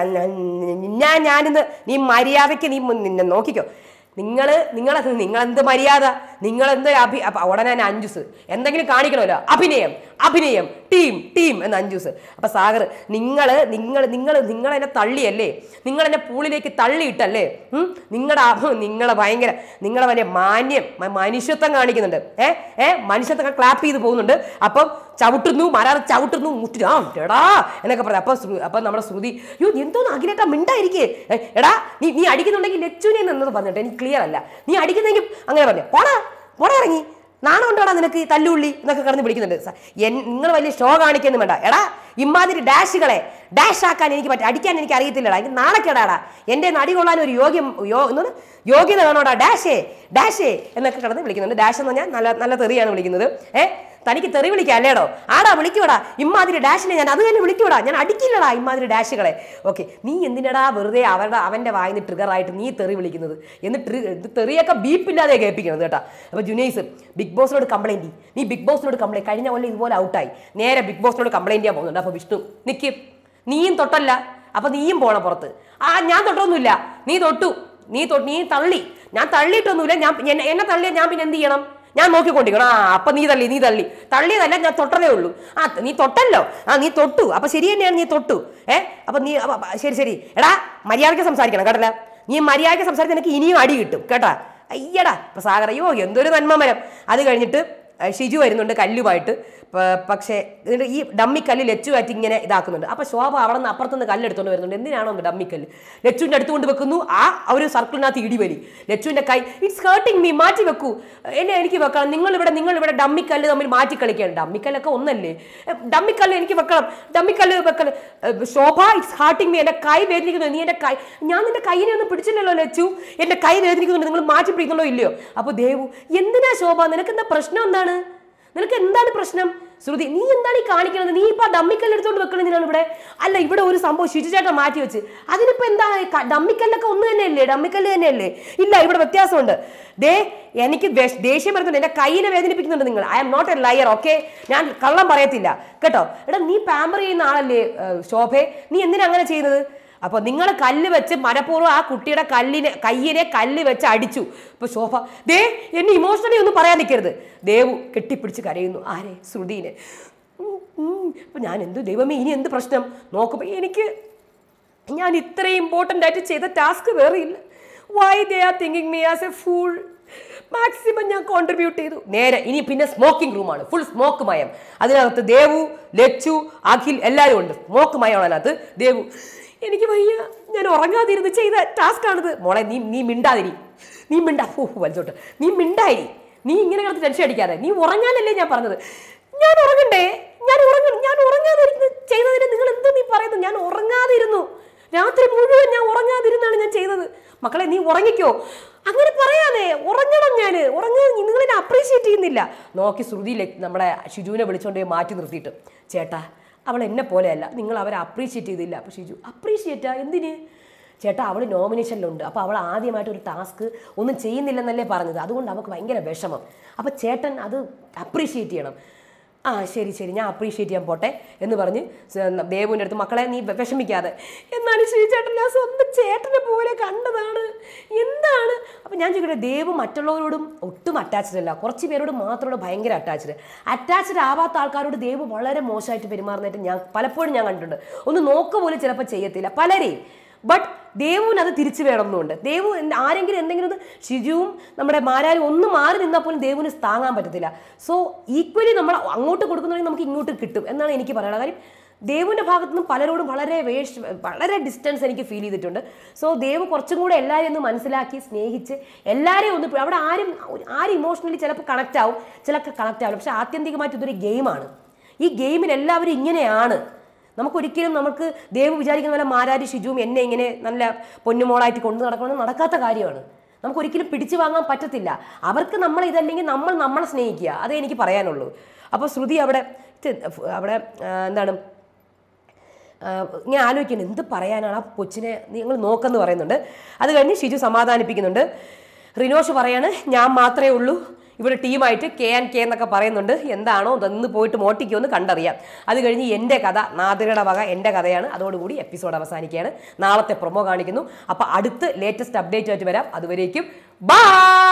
ഞാൻ ഞാനിന്ന് നീ മര്യാദയ്ക്ക് നീ മുൻ- നിന്നെ നോക്കിക്കോ നിങ്ങൾ നിങ്ങൾ നിങ്ങൾ എന്ത് മര്യാദ നിങ്ങൾ എന്ത് അഭി അപ്പൊ ഉടനെ തന്നെ അഞ്ജുസ് എന്തെങ്കിലും കാണിക്കണമല്ലോ അഭിനയം അഭിനയം ടീം ടീം എന്ന് അഞ്ജുസ് അപ്പൊ സാഗർ നിങ്ങൾ നിങ്ങൾ നിങ്ങൾ നിങ്ങൾ എന്നെ തള്ളിയല്ലേ നിങ്ങൾ എന്നെ പൂളിലേക്ക് തള്ളിയിട്ടല്ലേ നിങ്ങളുടെ നിങ്ങളെ ഭയങ്കര നിങ്ങളെ വലിയ മാന്യം മ- മനുഷ്യത്വം കാണിക്കുന്നുണ്ട് ഏ ഏ മനുഷ്യത്വം ക്ലാപ്പ് ചെയ്ത് പോകുന്നുണ്ട് അപ്പം ചവിട്ടുന്നു മരാറ് ചവിട്ടുന്നു മുട്ടി ആ എടാ എന്നൊക്കെ പറയാം അപ്പൊ ശ്രു- അപ്പൊ നമ്മുടെ ശ്രുതി യോ എന്തോന്ന് അഖിലേട്ടാ മിണ്ടായിരിക്കേ ഏ, എടാ നീ നീ അടിക്കുന്നുണ്ടെങ്കിൽ ലച്ചുവിനെ എന്നത് പറഞ്ഞിട്ട് എനിക്ക് ക്ലിയർ അല്ല നീ അടിക്കുന്നെങ്കിൽ അങ്ങനെ പറഞ്ഞു പോടാ പോടാ ഇറങ്ങി നാണം ഉണ്ടോടാ നിനക്ക് ഈ തല്ലുള്ളി എന്നൊക്കെ കിടന്ന് വിളിക്കുന്നുണ്ട് സ- എൻ- നിങ്ങൾ വലിയ ഷോ കാണിക്കുന്നു വേണ്ട എടാ ഇമാതിരി ഡാഷുകളെ ഡാഷ് ആക്കാൻ എനിക്ക് പറ്റും അടിക്കാൻ എനിക്ക് അറിയത്തില്ലടാ എനിക്ക് നാണക്കേടാടാ എൻ്റെ നടി കൊള്ളാൻ ഒരു യോഗ്യം യോ എന്താണ് യോഗ്യത വേണോടാ ഡാഷേ ഡാഷേ എന്നൊക്കെ കിടന്ന് വിളിക്കുന്നുണ്ട് ഡാഷ് എന്ന് പറഞ്ഞാൽ നല്ല നല്ല തെറിയാണ് വിളിക്കുന്നത് ഏഹ് തനിക്ക് തെറി വിളിക്കാം അല്ലേടോ ആടാ വിളിക്കൂടാ ഇമ്മാതിരി ഡാഷിനെ ഞാൻ അത് തന്നെ വിളിക്കൂടാ ഞാൻ അടിക്കില്ലടാ ഇമ്മാതിരി ഡാഷുകളെ ഓക്കെ നീ എന്തിനടാ വെറുതെ അവരുടെ അവൻ്റെ വായിന്ന് ട്രിഗർ ആയിട്ട് നീ തെറി വിളിക്കുന്നത് എന്ന് ട്രി ഇത് തെറിയൊക്കെ ബീപ്പില്ലാതെ കേൾപ്പിക്കുന്നത് കേട്ടാ അപ്പോൾ ജുനൈസ് ബിഗ് ബോസിനോട് കംപ്ലൈൻറ്റ് നീ ബിഗ് ബോസിനോട് കംപ്ലൈൻറ്റ് കഴിഞ്ഞ കൊല്ലം ഇതുപോലെ ഔട്ടായി നേരെ ബിഗ് ബോസിനോട് കംപ്ലൈൻറ്റ് ചെയ്യാൻ പോകുന്നുണ്ട് അപ്പോൾ വിഷ്ണു നിൽക്കും നീയും തൊട്ടല്ല അപ്പോൾ നീയും പോണം പുറത്ത് ആ ഞാൻ തൊട്ടൊന്നുമില്ല നീ തൊട്ടു നീ തൊ നീ തള്ളി ഞാൻ തള്ളിയിട്ടൊന്നുമില്ല ഞാൻ എന്നെ- എന്നെ തള്ളിയാൽ ഞാൻ പിന്നെ എന്ത് ചെയ്യണം ഞാൻ നോക്കിക്കൊണ്ടിരിക്കണം ആ അപ്പൊ നീ തള്ളി നീ തള്ളി തള്ളിയതല്ല ഞാൻ തൊട്ടതേ ഉള്ളൂ ആ നീ തൊട്ടല്ലോ ആ നീ തൊട്ടു അപ്പൊ ശരി തന്നെയാണ് നീ തൊട്ടു ഏ അപ്പൊ നീ അപ്പൊ- അപ്പൊ ശരി ശരി എടാ മര്യാദയ്ക്ക് സംസാരിക്കണം കേട്ടല്ല നീ മര്യാദയ്ക്ക് സംസാരിച്ച് നിനക്ക് ഇനിയും അടി കിട്ടും കേട്ടാ അയ്യടാ ഇപ്പൊ സാഗർ അയ്യോ എന്തൊരു നന്മമരം അത് കഴിഞ്ഞിട്ട് ഏ, ഷിജു വരുന്നുണ്ട് കല്ലുമായിട്ട് പ- പക്ഷേ എന്നിട്ട് ഈ ഡമ്മിക്കല്ല് ലച്ചുമായിട്ട് ഇങ്ങനെ ഇതാക്കുന്നുണ്ട് അപ്പൊ ശോഭ അവിടെ നിന്ന് അപ്പുറത്തുനിന്ന് കല്ലെടുത്തോണ്ട് വരുന്നുണ്ട് എന്തിനാണോ ഒന്ന് ഡമ്മിക്കല്ല് ലച്ചുവിന്റെ അടുത്ത് കൊണ്ട് വെക്കുന്നു ആ ഒരു സർക്കിളിനകത്ത് ഇടിവലി ലച്ചുവിന്റെ കൈ ഇറ്റ്സ് ഹേർട്ടിങ് മീ മാറ്റി വെക്കൂ എന്നെ എനിക്ക് വെക്കണം നിങ്ങൾ ഇവിടെ നിങ്ങൾ ഇവിടെ ഡമ്മിക്കല്ല് തമ്മിൽ മാറ്റി കളിക്കുകയാണ് ഡമ്മിക്കല്ലൊക്കെ ഒന്നല്ലേ എ, ഡമ്മിക്കല്ല് എനിക്ക് വെക്കണം ഡമ്മിക്കല്ല് വെക്കണം എ, ശോഭ ഇറ്റ്സ് ഹാർട്ടിങ് മീ എന്റെ കൈ വേദനിക്കുന്നു നീ എന്റെ കൈ ഞാൻ നിന്റെ കൈയിനെ ഒന്നും പിടിച്ചില്ലല്ലോ ലച്ചു എന്റെ കൈ വേദനിക്കുന്നുണ്ട് നിങ്ങൾ മാറ്റി പിടിക്കണോ ഇല്ലയോ അപ്പൊ ദേവു എന്തിനാ ശോഭ നിനക്ക് എന്താ പ്രശ്നം എന്താണ് നിനക്ക് എന്താണ് പ്രശ്നം ശ്രുതി നീ എന്താണ് ഈ കാണിക്കണത് നീ ഇപ്പൊ ഡമ്മിക്കല്ല് എടുത്തോണ്ട് വെക്കണതിനാണ് ഇവിടെ അല്ല ഇവിടെ ഒരു സംഭവം ശുചിചേട്ടൻ മാറ്റി വെച്ച് അതിനിപ്പോ എന്താ ക- ഡമ്മിക്കല്ലൊക്കെ ഒന്ന് തന്നെയല്ലേ ഡമ്മിക്കല്ല് തന്നെയല്ലേ ഇല്ല ഇവിടെ വ്യത്യാസമുണ്ട് ദേ എനിക്ക് ദേഷ്- ദേഷ്യം വരുന്നുണ്ട് എന്റെ കയ്യിനെ വേദനിപ്പിക്കുന്നുണ്ട് നിങ്ങൾ I'm not a liar okay ഞാൻ കള്ളം പറയത്തില്ല കേട്ടോ എടാ നീ പാമ്പർ ചെയ്യുന്ന ആളല്ലേ ഏഹ്, ശോഭേ നീ എന്തിനാ അങ്ങനെ ചെയ്യുന്നത് അപ്പൊ നിങ്ങൾ കല്ല് വെച്ച് മനഃപൂർവ്വം ആ കുട്ടിയുടെ കല്ലിനെ കയ്യിനെ കല്ല് വെച്ച് അടിച്ചു ഇപ്പൊ ശോഭ ദേ എന്നെ ഇമോഷണലി ഒന്നും പറയാൻ നിൽക്കരുത് ദേവു കെട്ടിപ്പിടിച്ച് കരയുന്നു ആരെ ശ്രുതിനെ ഉം, ഉം. അപ്പൊ ഞാൻ എന്തു ദൈവമേ ഇനി എന്ത് പ്രശ്നം നോക്കുമ്പോ എനിക്ക് ഞാൻ ഇത്രയും ഇമ്പോർട്ടൻ്റ് ആയിട്ട് ചെയ്ത ടാസ്ക് വേറെ ഇല്ല why they are thinking me as a full maximum ഞാൻ കോൺട്രിബ്യൂട്ട് ചെയ്തു നേരെ ഇനി പിന്നെ സ്മോക്കിംഗ് റൂമാണ് ഫുൾ സ്മോക്ക് മയം അതിനകത്ത് ദേവു ലച്ചു അഖിൽ എല്ലാവരും ഉണ്ട് സ്മോക്ക് മയമാണ് അതിനകത്ത് ദേവു എനിക്ക് വയ്യ ഞാൻ ഉറങ്ങാതിരുന്ന് ചെയ്ത ടാസ്ക് ആണിത് മോളെ നീ നീ മിണ്ടാതിരി നീ മിണ്ടാ ഓ വലിച്ചോട്ട് നീ മിണ്ടായി നീ ഇങ്ങനെ കിടന്ന് ടെൻഷൻ അടിക്കാതെ നീ ഉറങ്ങാനല്ലേ ഞാൻ പറഞ്ഞത് ഞാൻ ഉറങ്ങണ്ടേ ഞാൻ ഉറങ്ങണം ഞാൻ ഉറങ്ങാതിരുന്ന് ചെയ്തതിന് നിങ്ങൾ എന്തോ നീ പറയുന്നത് ഞാൻ ഉറങ്ങാതിരുന്നു രാത്രി മുഴുവൻ ഞാൻ ഉറങ്ങാതിരുന്നാണ് ഞാൻ ചെയ്തത് മക്കളെ നീ ഉറങ്ങിക്കോ അങ്ങനെ പറയാതെ ഉറങ്ങണം ഞാൻ ഉറങ്ങാൻ നിങ്ങൾ എന്നെ അപ്രീഷിയേറ്റ് ചെയ്യുന്നില്ല നോക്കി ശ്രുതിയിലെ നമ്മുടെ ഷിജുവിനെ വിളിച്ചോണ്ട് പോയി മാറ്റി നിർത്തിയിട്ട് ചേട്ടാ അവൾ എന്നെ പോലെയല്ല നിങ്ങൾ അവരെ അപ്രീഷിയേറ്റ് ചെയ്തില്ല അപ്പോൾ ഷിജു അപ്രീഷിയേറ്റാ എന്തിന് ചേട്ടാ അവൾ നോമിനേഷനിലുണ്ട് അപ്പോൾ അവൾ ആദ്യമായിട്ട് ഒരു ടാസ്ക് ഒന്നും ചെയ്യുന്നില്ലെന്നല്ലേ പറഞ്ഞത് അതുകൊണ്ട് അവൾക്ക് ഭയങ്കര വിഷമം അപ്പോൾ ചേട്ടൻ അത് അപ്രീഷിയേറ്റ് ചെയ്യണം ആ ശരി ശരി ഞാൻ അപ്രീഷിയേറ്റ് ചെയ്യാൻ പോട്ടെ എന്ന് പറഞ്ഞ് സ- ദേവുവിൻ്റെ അടുത്ത് മക്കളെ നീ വെ- വിഷമിക്കാതെ എന്നാലും ശ്രീ ചേട്ടൻ ഞാൻ സ്വന്തം ചേട്ടനെ പോലെ കണ്ടതാണ് എന്താണ് അപ്പം ഞാൻ ചോദിക്കട്ടെ ദേവ് മറ്റുള്ളവരോടും ഒട്ടും അറ്റാച്ച്ഡ് അല്ല കുറച്ച് പേരോട് മാത്രമോട് ഭയങ്കര അറ്റാച്ച്ഡ് അറ്റാച്ച്ഡ് ആവാത്ത ആൾക്കാരോട് ദേവ് വളരെ മോശമായിട്ട് പെരുമാറുന്നതായിട്ട് ഞാൻ പലപ്പോഴും ഞാൻ കണ്ടിട്ടുണ്ട് ഒന്ന് നോക്കുക പോലും ചിലപ്പോൾ ചെയ്യത്തില്ല പലരെയും ബട്ട് ദേവുവിന് അത് തിരിച്ചു വേണമെന്നുണ്ട് ദേവു എന്ത് ആരെങ്കിലും എന്തെങ്കിലും ഒന്ന് ഷിജുവും നമ്മുടെ മാരാരും ഒന്ന് മാറി നിന്നാൽ പോലും ദേവുവിന് താങ്ങാൻ പറ്റത്തില്ല സോ ഈക്വലി നമ്മൾ അങ്ങോട്ട് കൊടുക്കുന്നുണ്ടെങ്കിൽ നമുക്ക് ഇങ്ങോട്ട് കിട്ടും എന്നാണ് എനിക്ക് പറയാനുള്ളത് കാര്യം ദേവുവിൻ്റെ ഭാഗത്തു നിന്നും പലരോടും വളരെ വേഷ് വളരെ ഡിസ്റ്റൻസ് എനിക്ക് ഫീൽ ചെയ്തിട്ടുണ്ട് സോ ദേവ് കുറച്ചും കൂടെ എല്ലാവരെയും ഒന്ന് മനസ്സിലാക്കി സ്നേഹിച്ച് എല്ലാവരെയും ഒന്ന് ഇപ്പ- അവിടെ ആരും ആരും ഇമോഷണലി ചിലപ്പോൾ കണക്റ്റ് ആവും ചിലപ്പോൾ കണക്റ്റ് ആവില്ല പക്ഷെ ആത്യന്തികമായിട്ട് ഇതൊരു ഗെയിമാണ് ഈ ഗെയിമിൽ എല്ലാവരും ഇങ്ങനെയാണ് നമുക്കൊരിക്കലും നമുക്ക് ദേവ് വിചാരിക്കുന്ന പോലെ മാരാരി ഷിജുവും എന്നെ ഇങ്ങനെ നല്ല പൊന്നുമോളായിട്ട് കൊണ്ടു നടക്കണമെന്ന് നടക്കാത്ത കാര്യമാണ് നമുക്കൊരിക്കലും പിടിച്ചു വാങ്ങാൻ പറ്റത്തില്ല അവർക്ക് നമ്മൾ ഇതല്ലെങ്കിൽ നമ്മൾ നമ്മളെ സ്നേഹിക്കുക അതേ എനിക്ക് പറയാനുള്ളൂ അപ്പോൾ ശ്രുതി അവിടെ ഇത് അവിടെ ആ, എന്താണ് ആ, ഇങ്ങനെ ആലോചിക്കുന്നു എന്ത് പറയാനാണ് ആ കൊച്ചിനെ നിങ്ങൾ നോക്കെന്ന് പറയുന്നുണ്ട് അത് കഴിഞ്ഞ് ഷിജു സമാധാനിപ്പിക്കുന്നുണ്ട് റിനോഷ് പറയാണ് ഞാൻ മാത്രമേ ഉള്ളൂ ഇവിടെ ടീമായിട്ട് കെ ആൻഡ് കെ എന്നൊക്കെ പറയുന്നുണ്ട് എന്താണോ ഇതൊന്ന് പോയിട്ട് മോട്ടിക്കുമെന്ന് കണ്ടറിയാം അത് കഴിഞ്ഞ് എൻ്റെ കഥ നാദിരയുടെ വക എൻ്റെ കഥയാണ് അതോടുകൂടി എപ്പിസോഡ് അവസാനിക്കുകയാണ് നാളത്തെ പ്രൊമോ കാണിക്കുന്നു അപ്പോൾ അടുത്ത് ലേറ്റസ്റ്റ് അപ്ഡേറ്റ് ആയിട്ട് വരാം അതുവരേക്കും ബൈ